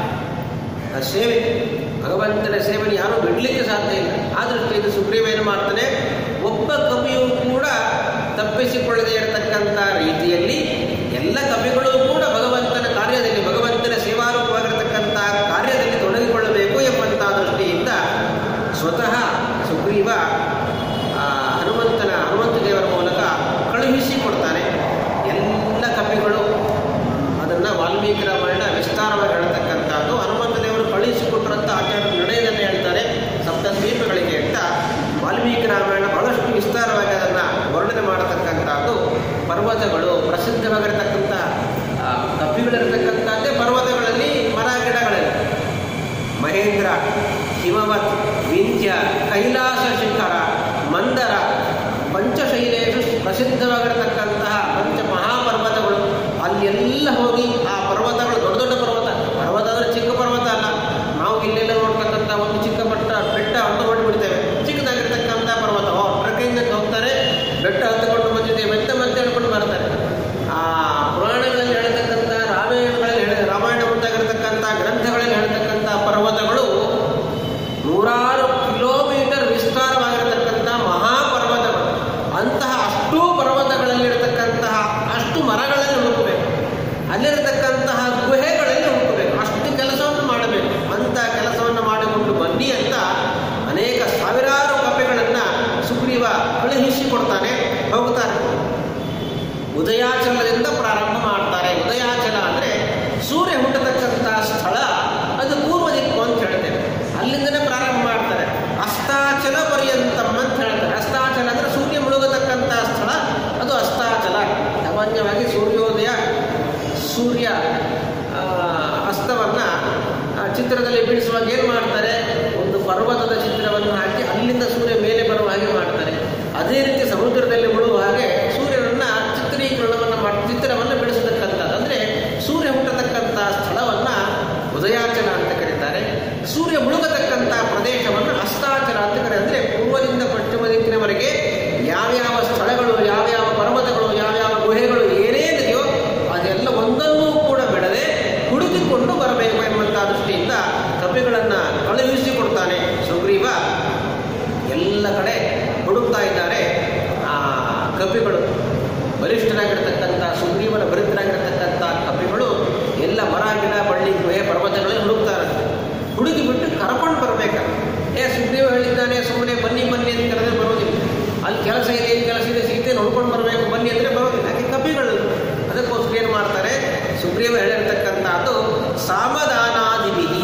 ಆ ಸೇವೆ ಭಗವಂತನ ಸೇವೆಯನ್ನು ಯಾರೂ ಬಿಡಲಿಕ್ಕೆ ಸಾಧ್ಯ ಇಲ್ಲ ಆ ದೃಷ್ಟಿಯಿಂದ ಸುಗ್ರೀವ ಏನು ಮಾಡ್ತಾನೆ ಒಬ್ಬ ಕವಿಯೂ ಕೂಡ ತಪ್ಪಿಸಿಕೊಳ್ಳದೆ ಇರತಕ್ಕಂಥ ರೀತಿಯಲ್ಲಿ ಎಲ್ಲ ಕವಿಗಳು ಕೂಡ ಭಗವಂತನ ಕಾರ್ಯದಲ್ಲಿ ಭಗವಂತನ ಸೇವಾರೂಪವಾಗಿರತಕ್ಕಂಥ ಕಾರ್ಯದಲ್ಲಿ ತೊಡಗಿಕೊಳ್ಳಬೇಕು ಎಂಬಂತಹ ದೃಷ್ಟಿಯಿಂದ ಸ್ವತಃ ಸುಗ್ರೀವ ಆ, ಹನುಮಂತನ ಹನುಮಂತ ದೇವರ ಮೂಲಕ ಕಳುಹಿಸಿಕೊಡ್ತಾನೆ ಎಲ್ಲ ಕಪಿಗಳು ಅದನ್ನು ವಾಲ್ಮೀಕಿ ರಾಮಾಯಣ ವಿಸ್ತಾರವಾಗಿ ಹೇಳ್ತಕ್ಕಂಥದ್ದು ಹನುಮಂತ ದೇವರು ಕಳುಹಿಸಿಕೊಟ್ಟರಂತ ಆಚಾರ್ಯ ನಿರ್ಣಯದಲ್ಲಿ ಹೇಳ್ತಾರೆ ಸಪ್ತ ದ್ವೀಪಗಳಿಗೆ ಅಂತ ವಾಲ್ಮೀಕಿ ರಾಮಾಯಣ ಬಹಳಷ್ಟು ವಿಸ್ತಾರವಾಗಿ ಅದನ್ನು ವರ್ಣನೆ ಮಾಡತಕ್ಕಂಥದ್ದು ಪರ್ವತಗಳು ಪ್ರಸಿದ್ಧವಾಗಿರತಕ್ಕಂಥ ಆ, ಕಪಿಗಳಿರತಕ್ಕಂಥದ್ದೇ ಪರ್ವತಗಳಲ್ಲಿ ಮರ ಗಿಡಗಳಲ್ಲಿ ಮಹೇಂದ್ರ ಹಿಮವತ್ ವಿಂಧ್ಯ ಕೈಲಾಸ ಶಿಖರ ಮಂದರ ಪಂಚಶೈಲೇಶು ಪ್ರಸಿದ್ಧವಾಗಿರತಕ್ಕಂತಹ ಪಂಚ ಮಹಾಪರ್ವತಗಳು ಅಲ್ಲೆಲ್ಲ ಹೋಗಿ ಆ ಪರ್ವತಗಳು ದೊಡ್ಡ ದೊಡ್ಡ ಪರ್ವತ ಪರ್ವತ ಅಂದರೆ ಚಿಕ್ಕ ಪರ್ವತ ಅಲ್ಲ ನಾವು ಇಲ್ಲೆಲ್ಲ ನೋಡ್ತಕ್ಕಂಥ ಒಂದು ಚಿಕ್ಕ ಪಟ್ಟ ಬೆಟ್ಟ ಅಂತ ನೋಡಿಬಿಡ್ತೇವೆ ಚಿಕ್ಕದಾಗಿರ್ತಕ್ಕಂಥ ಪರ್ವತ ಓ ಟ್ರೆಕ್ಕಿಂಗ್ ಅಂತ ಹೋಗ್ತಾರೆ ಬೆಟ್ಟ ಹತ್ತುಕೊಂಡು ಬಂದಿದ್ದೇವೆ ಅಂತ ಮತ್ತೆ ಹೇಳ್ಕೊಂಡು ಬರ್ತಾರೆ ಆ ಪುರಾಣಗಳಲ್ಲಿ ಹೇಳ್ತಕ್ಕಂಥ ರಾಮಾಯಣಗಳಲ್ಲಿ ಹೇಳ ರಾಮಾಯಣ ಮುಂದಾಗಿರ್ತಕ್ಕಂಥ ಗ್ರಂಥಗಳಲ್ಲಿ ಹೇಳ್ತಕ್ಕಂಥ ಪರ್ವತಗಳು ನೂರಾರು ಕಿಲೋಮೀಟರ್ ವಿಸ್ತಾರವಾಗಿರತಕ್ಕಂಥ ಮಹಾಪರ್ವತಗಳು ಅಂತಹ ಅಷ್ಟೂ ಪರ್ವತಗಳಲ್ಲಿರತಕ್ಕಂತಹ ಅಷ್ಟು ಮರಗಳಲ್ಲಿ ಹುಡುಕಬೇಕು ಅಲ್ಲಿರತಕ್ಕಂತಹ ಗುಹೆಗಳಲ್ಲಿ ಹುಡುಕಬೇಕು ಅಷ್ಟು ಕೆಲಸವನ್ನು ಮಾಡಬೇಕು ಅಂತ ಕೆಲಸವನ್ನು ಮಾಡಿಕೊಂಡು ಬನ್ನಿ ಅಂತ ಅನೇಕ ಸಾವಿರಾರು ಕಪೆಗಳನ್ನು ಸುಗ್ರೀವ ಕಳುಹಿಸಿಕೊಡ್ತಾನೆ ಹೋಗ್ತಾರೆ ಉದಯಾಚಲದಿಂದ ಪ್ರಾರಂಭ ಮಾಡ್ತಾರೆ ಉದಯಾಚಲ ಅಂದರೆ ಸೂರ್ಯ ಹುಟ್ಟತಕ್ಕಂಥ ಸ್ಥಳ ಅದು ಪೂರ್ವ ದಿಕ್ಕು ಅಂತ ಹೇಳ್ತೇವೆ ಅಲ್ಲಿಂದನೇ ಪ್ರಾರಂಭ ಮಾಡ್ತಾರೆ ಅಸ್ತಾಚಲ ಪರ್ಯಂತಂ ಅಂತ ಹೇಳ್ತಾರೆ ಅಸ್ತಾಚಲ ಅಂದರೆ ಸೂರ್ಯ ಮುಳುಗತಕ್ಕಂಥ ಸ್ಥಳ ಅದು ಅಸ್ತಾಚಲ ಸಾಮಾನ್ಯವಾಗಿ ಸೂರ್ಯೋದಯ ಸೂರ್ಯ ಆ, ಅಸ್ತವನ್ನು ಆ, ಚಿತ್ರದಲ್ಲಿ ಬಿಡಿಸುವಾಗ ಏನು ಮಾಡ್ತಾರೆ ಒಂದು ಪರ್ವತದ ಚಿತ್ರವನ್ನು ಹಾಕಿ ಅಲ್ಲಿಂದ ಸೂರ್ಯ ಮೇಲೆ ಬರುವ ಹಾಗೆ ಮಾಡ್ತಾರೆ ಅದೇ ರೀತಿ ಸಮುದ್ರದಲ್ಲಿ ಮುಳುವ ಹಾಗೆ ಸೂರ್ಯನನ್ನ ಚಿತ್ರೀಕರಣವನ್ನು ಮಾಡಿ ಚಿತ್ರವನ್ನು ಬಿಡಿಸತಕ್ಕಂಥದ್ದು ಅಂದರೆ ಸೂರ್ಯ ಹುಟ್ಟತಕ್ಕಂಥ ಸ್ಥಳವನ್ನು ಉದಯಾಚಲ ಅಂತ ಕರೀತಾರೆ ಕಪಿಗಳು ಬಲಿಷ್ಠರಾಗಿರ್ತಕ್ಕಂಥ ಸುಗ್ರೀವನ ಭರಿತರಾಗಿರ್ತಕ್ಕಂಥ ಕಪಿಗಳು ಎಲ್ಲ ಮರ ಗಿಡ ಬಳ್ಳಿ ಗುಹೆ ಪರ್ವತಗಳಲ್ಲಿ ಹುಡುಕ್ತಾರೆ ಹುಡುಕಿ ಬಿಟ್ಟು ಕರ್ಕೊಂಡು ಬರ್ಬೇಕು ಏ ಸುಗ್ರೀವ ಹೇಳಿದ್ದಾನೆ ಸುಮ್ಮನೆ ಬನ್ನಿ ಬನ್ನಿ ಅಂತ ಕರೆದ್ರೆ ಬರೋದಿಲ್ಲ ಅಲ್ಲಿ ಕೆಲಸ ಇದೆ ಏನು ಕೆಲಸ ಇದೆ ಸೀತೆ ನೋಡ್ಕೊಂಡು ಬರಬೇಕು ಬನ್ನಿ ಅಂದರೆ ಬರೋದಿಲ್ಲ ಯಾಕೆ ಕಪಿಗಳು ಅದಕ್ಕೋಸ್ಕರ ಏನು ಮಾಡ್ತಾರೆ ಸುಗ್ರೀವ ಹೇಳಿರ್ತಕ್ಕಂಥದ್ದು ಸಾಮಧಾನಾದಿವಿಧಿ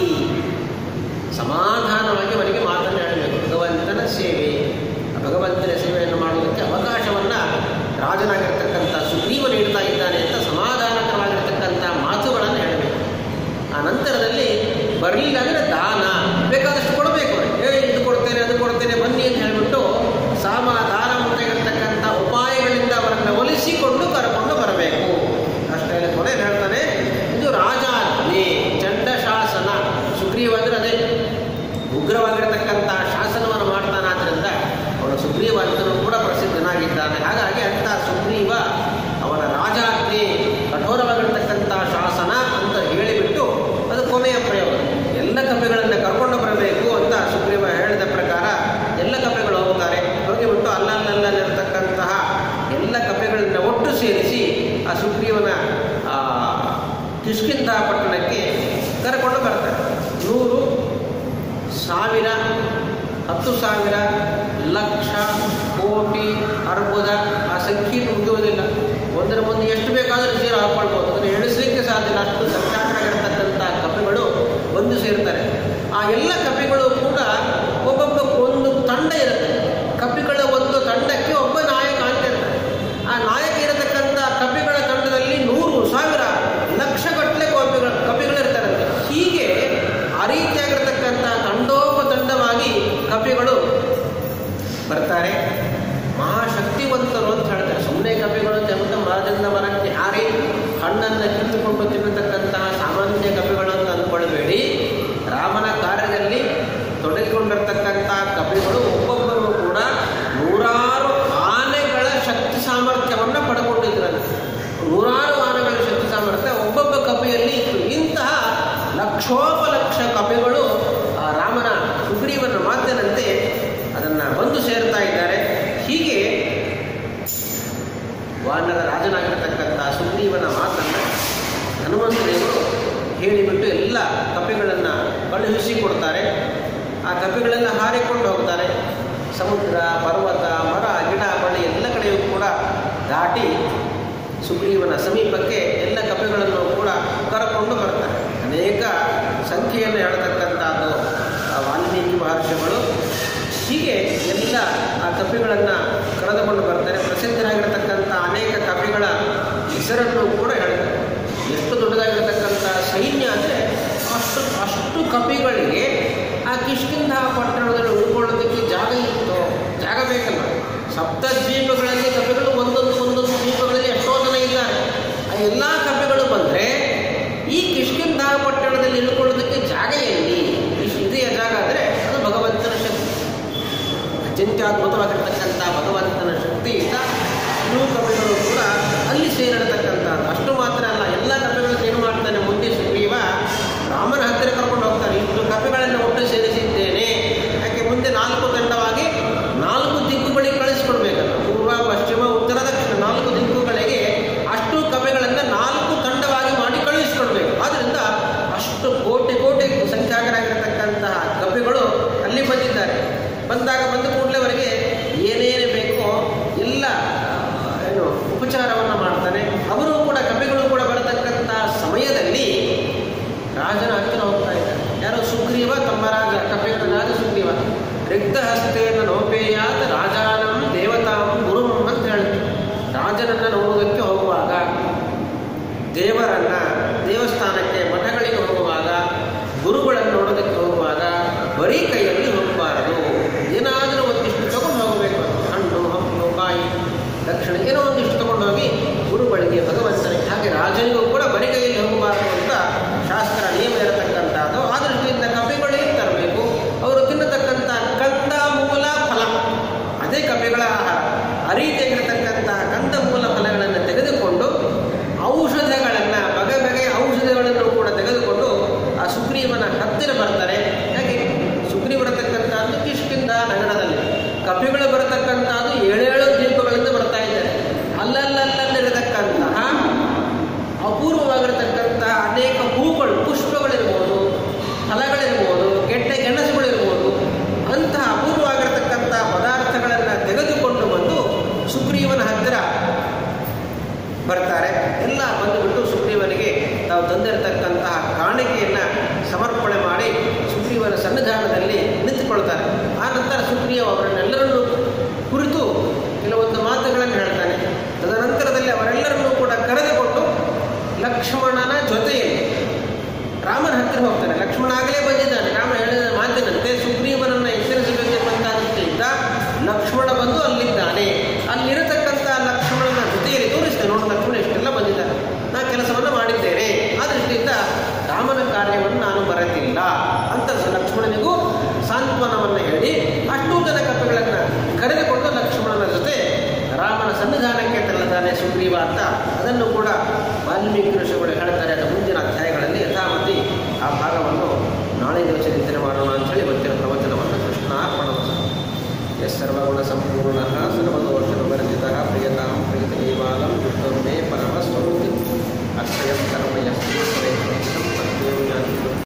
ಸಮಾಧಾನವಾಗಿ ಅವರಿಗೆ ಮಾತನ್ನು ಹೇಳಬೇಕು ಭಗವಂತನ ಸೇವೆ ಆ ಭಗವಂತನ ಸೇವೆಯನ್ನು ಮಾಡುವುದಕ್ಕೆ ಅವಕಾಶವನ್ನು ರಾಜನಾಗಿರ್ತಕ್ಕಂಥ ಸುಗ್ರೀವ ನೀಡ್ತಾ ಇದ್ದಾನೆ ಅಂತ ಸಮಾಧಾನಕರವಾಗಿರ್ತಕ್ಕಂಥ ಮಾತುಗಳನ್ನು ಹೇಳಬೇಕು ಆ ನಂತರದಲ್ಲಿ ಬರಲಿಲ್ಲ ಅಂದರೆ ದಾನ ಬೇಕಾದಷ್ಟು ಕೊಡಬೇಕು ಏ ಇದು ಕೊಡ್ತೇನೆ ಅದು ಕೊಡ್ತೇನೆ ಬನ್ನಿ ಅಂತ ಹೇಳಿಬಿಟ್ಟು ಸಮಾಧಾನ ಮುಂದಾಗಿರ್ತಕ್ಕಂಥ ಉಪಾಯಗಳಿಂದ ಅವರನ್ನು ಒಲಿಸಿಕೊಂಡು ಕರ್ಕೊಂಡು ಬರಬೇಕು ಅಷ್ಟೇ ಕೊನೆ ಹೇಳ್ತಾನೆ ಇದು ರಾಜಾಜ್ಞೆ ಚಂಡ ಶಾಸನ ಸುಗ್ರೀವ ಅಂದ್ರೆ ಅದೇ ಉಗ್ರವಾಗಿರತಕ್ಕಂಥ ಶಾಸನವನ್ನು ಮಾಡ್ತಾನಾದ್ರಿಂದ ಅವನು ಸುಗ್ರೀವ ಅಂತಲೂ ಕೂಡ ಪ್ರಸಿದ್ಧನಾಗಿದ್ದಾನೆ ಹಾಗಾಗಿ ಅಂಥ ಸುಗ್ರೀವ ಅವನ ರಾಜಾಜ್ಞೆ ಕಠೋರವಾಗಿರ್ತಕ್ಕಂಥ ಶಾಸನ ಅಂತ ಹೇಳಿಬಿಟ್ಟು ಅದು ಕೊನೆಯ ಪ್ರಯೋಗ ಎಲ್ಲ ಕಪಿಗಳನ್ನು ಕರ್ಕೊಂಡು ಬರಬೇಕು ಅಂತ ಸುಗ್ರೀವ ಹೇಳಿದ ಪ್ರಕಾರ ಎಲ್ಲ ಕಪಿಗಳು ಹೋಗ್ತಾರೆ ಹೋಗಿಬಿಟ್ಟು ಅಲ್ಲಲ್ಲಲ್ಲಿರತಕ್ಕಂತಹ ಎಲ್ಲ ಕಪಿಗಳನ್ನ ಒಟ್ಟು ಸೇರಿಸಿ ಆ ಸುಗ್ರೀವನ ಆ, ಕಿಷ್ಕಿಂಧ ಪಟ್ಟಣಕ್ಕೆ ಕರ್ಕೊಂಡು ಬರ್ತಾರೆ ನೂರು ಸಾವಿರ ಹತ್ತು ಸಾವಿರ ಲಕ್ಷ ಕೋಟಿ ಅರ್ಬುದ ಆ ಸಂಖ್ಯೆ ಮುಗಿಯುವುದಿಲ್ಲ ಒಂದರ ಮುಂದೆ ಎಷ್ಟು ಬೇಕಾದರೂ ಸೇರಿ ಹಾಕ್ಕೊಳ್ಬೋದು ಅದನ್ನು ಎಣಿಸಲಿಕ್ಕೆ ಸಾಧ್ಯ ಇಲ್ಲ ಅಷ್ಟು ಸಂಖ್ಯಾಕರಾಗಿರ್ತಕ್ಕಂಥ ಕಪಿಗಳು ಬಂದು ಸೇರ್ತಾರೆ ಆ ಎಲ್ಲ ಕಪಿಗಳು ಕೂಡ ಒಬ್ಬೊಬ್ಬ ಒಂದು ತಂಡ ಇರುತ್ತೆ ಕಪಿಗಳ ಒಂದು ತಂಡಕ್ಕೆ ಒಬ್ಬ ನಾಯಕ ಅಂತ ಇರ್ತಾರೆ ಆ ನಾಯಕ ಇರತಕ್ಕಂಥ ಕಪಿಗಳ ತಂಡದಲ್ಲಿ ನೂರು ಸಾವಿರ ಲಕ್ಷಗಟ್ಟಲೆ ಕಪಿಗಳು ಕಪಿಗಳಿರ್ತಾರಂತೆ ಹೀಗೆ ಆ ರೀತಿಯಾಗಿರ್ತಕ್ಕಂಥ ತಂಡೋಪತಂಡವಾಗಿ ಕಪಿಗಳು ಬರ್ತಾರೆ ಮಹಾಶಕ್ತಿವಂತರು ಅಂತ ಹೇಳ್ತಾರೆ ಸುಮ್ಮನೆ ಕಪಿಗಳು ಅಂತ ಹೇಳ್ಬಿಟ್ಟು ಮರದಿಂದ ಮರಕ್ಕೆ ಹಾರಿ ಹಣ್ಣನ್ನು ಕಿತ್ತುಕೊಂಡು ತಿನ್ನತಕ್ಕಂತಹ ಸಾಮಾನ್ಯ ಕಪಿಗಳು ಅಂತ ಅಂದ್ಕೊಳ್ಬೇಡಿ ರಾಮನ ಕಾರ್ಯದಲ್ಲಿ ತೊಡಗಿಕೊಂಡಿರ್ತಕ್ಕಂಥ ಕಪಿಗಳು ಒಬ್ಬೊಬ್ಬರು ಕೂಡ ನೂರಾರು ಆನೆಗಳ ಶಕ್ತಿ ಸಾಮರ್ಥ್ಯವನ್ನು ಪಡ್ಕೊಂಡಿದ್ರಂತೆ ನೂರಾರು ಆನೆಗಳ ಶಕ್ತಿ ಸಾಮರ್ಥ್ಯ ಒಬ್ಬೊಬ್ಬ ಕಪಿಯಲ್ಲಿ ಇತ್ತು ಇಂತಹ ಲಕ್ಷೋಪಲಕ್ಷ ಕಪಿಗಳು ಆ ರಾಮನ ಸುಗ್ರೀವನ ಮಾತಿನಂತೆ ಅದನ್ನು ಬಂದು ಸೇರ್ತಾ ಇದ್ದಾರೆ ಹೀಗೆ ವಾನರ ರಾಜನಾಗಿರತಕ್ಕಂಥ ಸುಗ್ರೀವನ ಮಾತನ್ನು ಹನುಮಂತ ದೇವರು ಹೇಳಿಬಿಟ್ಟು ಎಲ್ಲ ಕಪಿಗಳನ್ನು ಕಳುಹಿಸಿ ಕೊಡ್ತಾರೆ ಆ ಕಪಿಗಳೆಲ್ಲ ಹಾರಿಕೊಂಡು ಹೋಗ್ತಾರೆ ಸಮುದ್ರ ಪರ್ವತ ಮರ ಗಿಡ ಬಳ್ಳಿ ಎಲ್ಲ ಕಡೆಯೂ ಕೂಡ ದಾಟಿ ಸುಗ್ರೀವನ ಸಮೀಪಕ್ಕೆ ಎಲ್ಲ ಕಪಿಗಳನ್ನು ಕೂಡ ಕರಕೊಂಡು ಬರ್ತಾರೆ ಅನೇಕ ಸಂಖ್ಯೆಯನ್ನು ಹೇಳ್ತಕ್ಕಂಥದ್ದು ಆ ವಾಲ್ಮೀಕಿ ಮಹರ್ಷಿಗಳು ಹೀಗೆ ಎಲ್ಲ ಆ ಕಪಿಗಳನ್ನು ಕರೆದುಕೊಂಡು ಬರ್ತಾರೆ ಪ್ರಸಿದ್ಧರಾಗಿರತಕ್ಕಂಥ ಅನೇಕ ಕಪಿಗಳ ಹೆಸರನ್ನು ಕೂಡ ಹೇಳ್ತಾರೆ ಎಷ್ಟು ದೊಡ್ಡದಾಗಿರತಕ್ಕಂಥ ಸೈನ್ಯ ಅಂದರೆ ಅಷ್ಟು ಅಷ್ಟು ಕಪಿಗಳಿಗೆ ಆ ಕಿಷ್ಕಿಂಧ ಪಟ್ಟಣದಲ್ಲಿ ಉಳ್ಕೊಳ್ಳೋದಕ್ಕೆ ಜಾಗ ಇತ್ತು ಜಾಗ ಬೇಕಲ್ಲ ಸಪ್ತ ದ್ವೀಪಗಳಲ್ಲಿ ಕಪಿಗಳು ಒಂದೊಂದು ಒಂದೊಂದು ದ್ವೀಪಗಳಲ್ಲಿ ಎಷ್ಟೋ ಜನ ಇದ್ದಾರೆ ಆ ಎಲ್ಲ ಕಪಿಗಳು ಬಂದರೆ ಈ ಕಿಷ್ಕಿಂಧ ಪಟ್ಟಣದಲ್ಲಿ ಇಳ್ಕೊಳ್ಳೋದಕ್ಕೆ ಜಾಗ ಎಲ್ಲಿ ಇಷ್ಟು ಇದೆಯ ಜಾಗ ಅಂದರೆ ಅದು ಭಗವಂತನ ಶಕ್ತಿ ಅತ್ಯಂತ್ಯದ್ಭುತವಾಗಿರ್ತಕ್ಕಂಥ ಭಗವಂತನ ಶಕ್ತಿಯಿಂದ ಇನ್ನೂ ಕಪಿಗಳು ಕೂಡ ಅಲ್ಲಿ ಸೇರಿರತಕ್ಕಂಥದ್ದು ಅಷ್ಟು ಮಾತ್ರ ಅಲ್ಲ ಎಲ್ಲ ಕಪಿಗಳನ್ನು ಏನು ಮಾಡ್ತಾನೆ ಮುಂದೆ ಸುಗ್ರೀವ ರಾಮನ ಹತ್ತಿರ ಕರ್ಕೊಂಡು ಹೋಗ್ತಾನೆ ಇಷ್ಟು ಕಪಿಗಳನ್ನು ಒಟ್ಟು ಸೇರಿಸಿದ್ದೇನೆ ಯಾಕೆ ಮುಂದೆ ನಾಲ್ಕು ತಂಡವಾಗಿ ನಾಲ್ಕು ದಿಕ್ಕುಗಳಿಗೆ ಕಳಿಸ್ಕೊಡ್ಬೇಕಲ್ಲ ಪೂರ್ವ ಪಶ್ಚಿಮ ಉತ್ತರ ದಕ್ಷಿಣ ನಾಲ್ಕು ದಿಕ್ಕುಗಳಿಗೆ ಅಷ್ಟು ಕಪಿಗಳನ್ನು ನಾಲ್ಕು ತಂಡವಾಗಿ ಮಾಡಿ ಕಳುಹಿಸ್ಕೊಡ್ಬೇಕು ಆದ್ದರಿಂದ ಅಷ್ಟು ಕೋಟಿ ಕೋಟಿ ಸಂಖ್ಯಾಕರಾಗಿರ್ತಕ್ಕಂತಹ ಕಪಿಗಳು ಅಲ್ಲಿ ಬಂದಿದ್ದಾರೆ ಬಂದಾಗ ಬಂದ ಕೂಡಲೇ ಅವರಿಗೆ ಏನೇನು ಬೇಕೋ ಎಲ್ಲ ಆ, ಏನು ಉಪಚಾರವನ್ನು ಮಾಡ್ತಾನೆ ಅವರು ಕೂಡ ಕಪಿಗಳು ಕೂಡ ಬರತಕ್ಕಂಥ ಸಮಯದಲ್ಲಿ ರಾಜನ ಹತ್ತಿರ ಹೋಗ್ತಾ ಇದ್ದಾರೆ ಯಾರೋ ಸುಗ್ರೀವ ತಮ್ಮ ರಾಜ ಕಪಿಗಳ ರಾಜ ಸುಗ್ರೀವ ರಿಕ್ತ ಹಸ್ತೇನ ನೋಪೇಯಾದ ರಾಜಾನಂ ದೇವತಾಂ ಗುರುಂ ಅಂತ ಹೇಳ್ತಾರೆ ರಾಜನನ್ನ ನೋಡುವುದಕ್ಕೆ ಹೋಗುವಾಗ ದೇವರನ್ನ ದೇವಸ್ಥಾನಕ್ಕೆ ಮಠಗಳಿಗೆ ಹೋಗುವಾಗ ಗುರುಗಳನ್ನು ನೋಡೋದಕ್ಕೆ ಹೋಗುವಾಗ ಬರೀ ಕೈಯಲ್ಲಿ ಹೋಗಬಾರದು ಏನಾದರೂ ಒಂದಿಷ್ಟು ತಗೊಂಡು ಹೋಗಬೇಕು ಹಣ್ಣು ಹಂಪಲು ಕಾಯಿ ದಕ್ಷಿಣ ಏನೋ ಒಂದಿಷ್ಟು ತಗೊಂಡು ಹೋಗಿ ಗುರುಗಳಿಗೆ ಭಗವಂತನಿಗೆ ಹಾಗೆ ರಾಜನಿಗೂ ಕೂಡ ಬರೀ ಕೈಯಲ್ಲಿ ಹೋಗಬಾರದು ಅಂತ ಶಾಸ್ತ್ರ ನಿಯಮ ಇರತಕ್ಕಂಥದ್ದು ಆ ದೃಷ್ಟಿಯಿಂದ ಕಪಿಗಳು ಏನು ತರಬೇಕು ಅವರು ತಿನ್ನತಕ್ಕಂಥ ಕಂದ ಮೂಲ ಫಲ ಅದೇ ಕಪಿಗಳ ಆಹಾರ ಆ ರೀತಿಯಾಗಿರತಕ್ಕಂಥ ಕಂದ ಮೂಲ ಫಲಗಳನ್ನು ತೆಗೆದುಕೊಂಡು ಔಷಧಗಳನ್ನು ಬಗೆ ಬಗೆಯ ಔಷಧಗಳನ್ನು ಕೂಡ ತೆಗೆದುಕೊಂಡು ಆ ಸುಗ್ರೀವನ ಹತ್ತಿರ ಬರ್ತಾರೆ ಹಾಗೆ ಸುಗ್ರೀವ ಬರತಕ್ಕಂಥದ್ದು ಕಿಷ್ಕಿಂದ ನಗರದಲ್ಲಿ ಕಪಿಗಳು ಬರತಕ್ಕಂಥದ್ದು ಏಳೇಳು ದ್ವೀಪಗಳಿಂದ ಬರ್ತಾ ಇದ್ದಾರೆ ಸುಗ್ರೀವನ ಹತ್ತಿರ ಬರ್ತಾರೆ ಎಲ್ಲ ಬಂದುಬಿಟ್ಟು ಸುಗ್ರೀವನಿಗೆ ತಾವು ತಂದಿರತಕ್ಕಂತಹ ಕಾಣಿಕೆಯನ್ನು ಸಮರ್ಪಣೆ ಮಾಡಿ ಸುಗ್ರೀವನ ಸನ್ನಿಧಾನದಲ್ಲಿ ನಿಂತುಕೊಳ್ತಾರೆ ಆ ನಂತರ ಸುಗ್ರೀವ ಅವರನ್ನೆಲ್ಲರನ್ನೂ ಕುರಿತು ಕೆಲವೊಂದು ಮಾತುಗಳನ್ನು ಹೇಳ್ತಾನೆ ತದನಂತರದಲ್ಲಿ ಅವರೆಲ್ಲರನ್ನೂ ಕೂಡ ಕರೆದುಕೊಂಡು ಲಕ್ಷ್ಮಣನ ಜೊತೆಯಲ್ಲಿ ರಾಮನ ಹತ್ತಿರ ಹೋಗ್ತಾನೆ ಲಕ್ಷ್ಮಣ ಆಗಲೇ ಬಂದಿದ್ದಾನೆ ರಾಮ ಹೇಳಿದ ಮಾತಿನಂತೆ ಸುಗ್ರೀವನನ್ನು ಎಚ್ಚರಿಸಬೇಕೆಂಬಂತ ದೃಷ್ಟಿಯಿಂದ ಲಕ್ಷ್ಮಣ ಬಂದು ಅಲ್ಲಿದ್ದಾನೆ ಅಲ್ಲಿರತಕ್ಕಂಥ ಲಕ್ಷ್ಮಣನ ಜೊತೆಯಲ್ಲಿ ತೋರಿಸ್ತೇನೆ ನೋಡು ಲಕ್ಷ್ಮಣ ಇಷ್ಟೆಲ್ಲ ಬಂದಿದ್ದಾನೆ ನಾ ಕೆಲಸವನ್ನು ಮಾಡಿದ್ದೇನೆ ಆ ದೃಷ್ಟಿಯಿಂದ ರಾಮನ ಕಾರ್ಯವನ್ನು ನಾನು ಮರೆತಿಲ್ಲ ಅಂತ ಲಕ್ಷ್ಮಣನಿಗೂ ಸಾಂತ್ವನವನ್ನು ಹೇಳಿ ಅಷ್ಟೂ ಜನ ಕಪ್ಪೆಗಳನ್ನು ಕರೆದುಕೊಂಡು ಲಕ್ಷ್ಮಣನ ಜೊತೆ ರಾಮನ ಸನ್ನಿಧಾನಕ್ಕೆ ತೆರಳುತ್ತಾನೆ ಸುಗ್ರೀವ ಅಂತ ಅದನ್ನು ಕೂಡ ವಾಲ್ಮೀಕಿ ಋಷಿಗಳು ಹೇಳ್ತಾರೆ ಅದು ಮುಂದಿನ ಅಧ್ಯಾಯಗಳಲ್ಲಿ ಯಥಾಮತಿ ಆ ಭಾಗವನ್ನು ನಾಳೆ ದಿವಸ ಚಿಂತನೆ ಮಾಡೋಣ ಅಂತೇಳಿ ಇವತ್ತಿನ ಪ್ರವಚನವನ್ನು ಕೃಷ್ಣಾರ್ಪಣ ಎಸ್ ಸರ್ವಗುಣ ಸಂಪೂರ್ಣ ಸರ್ವದೋ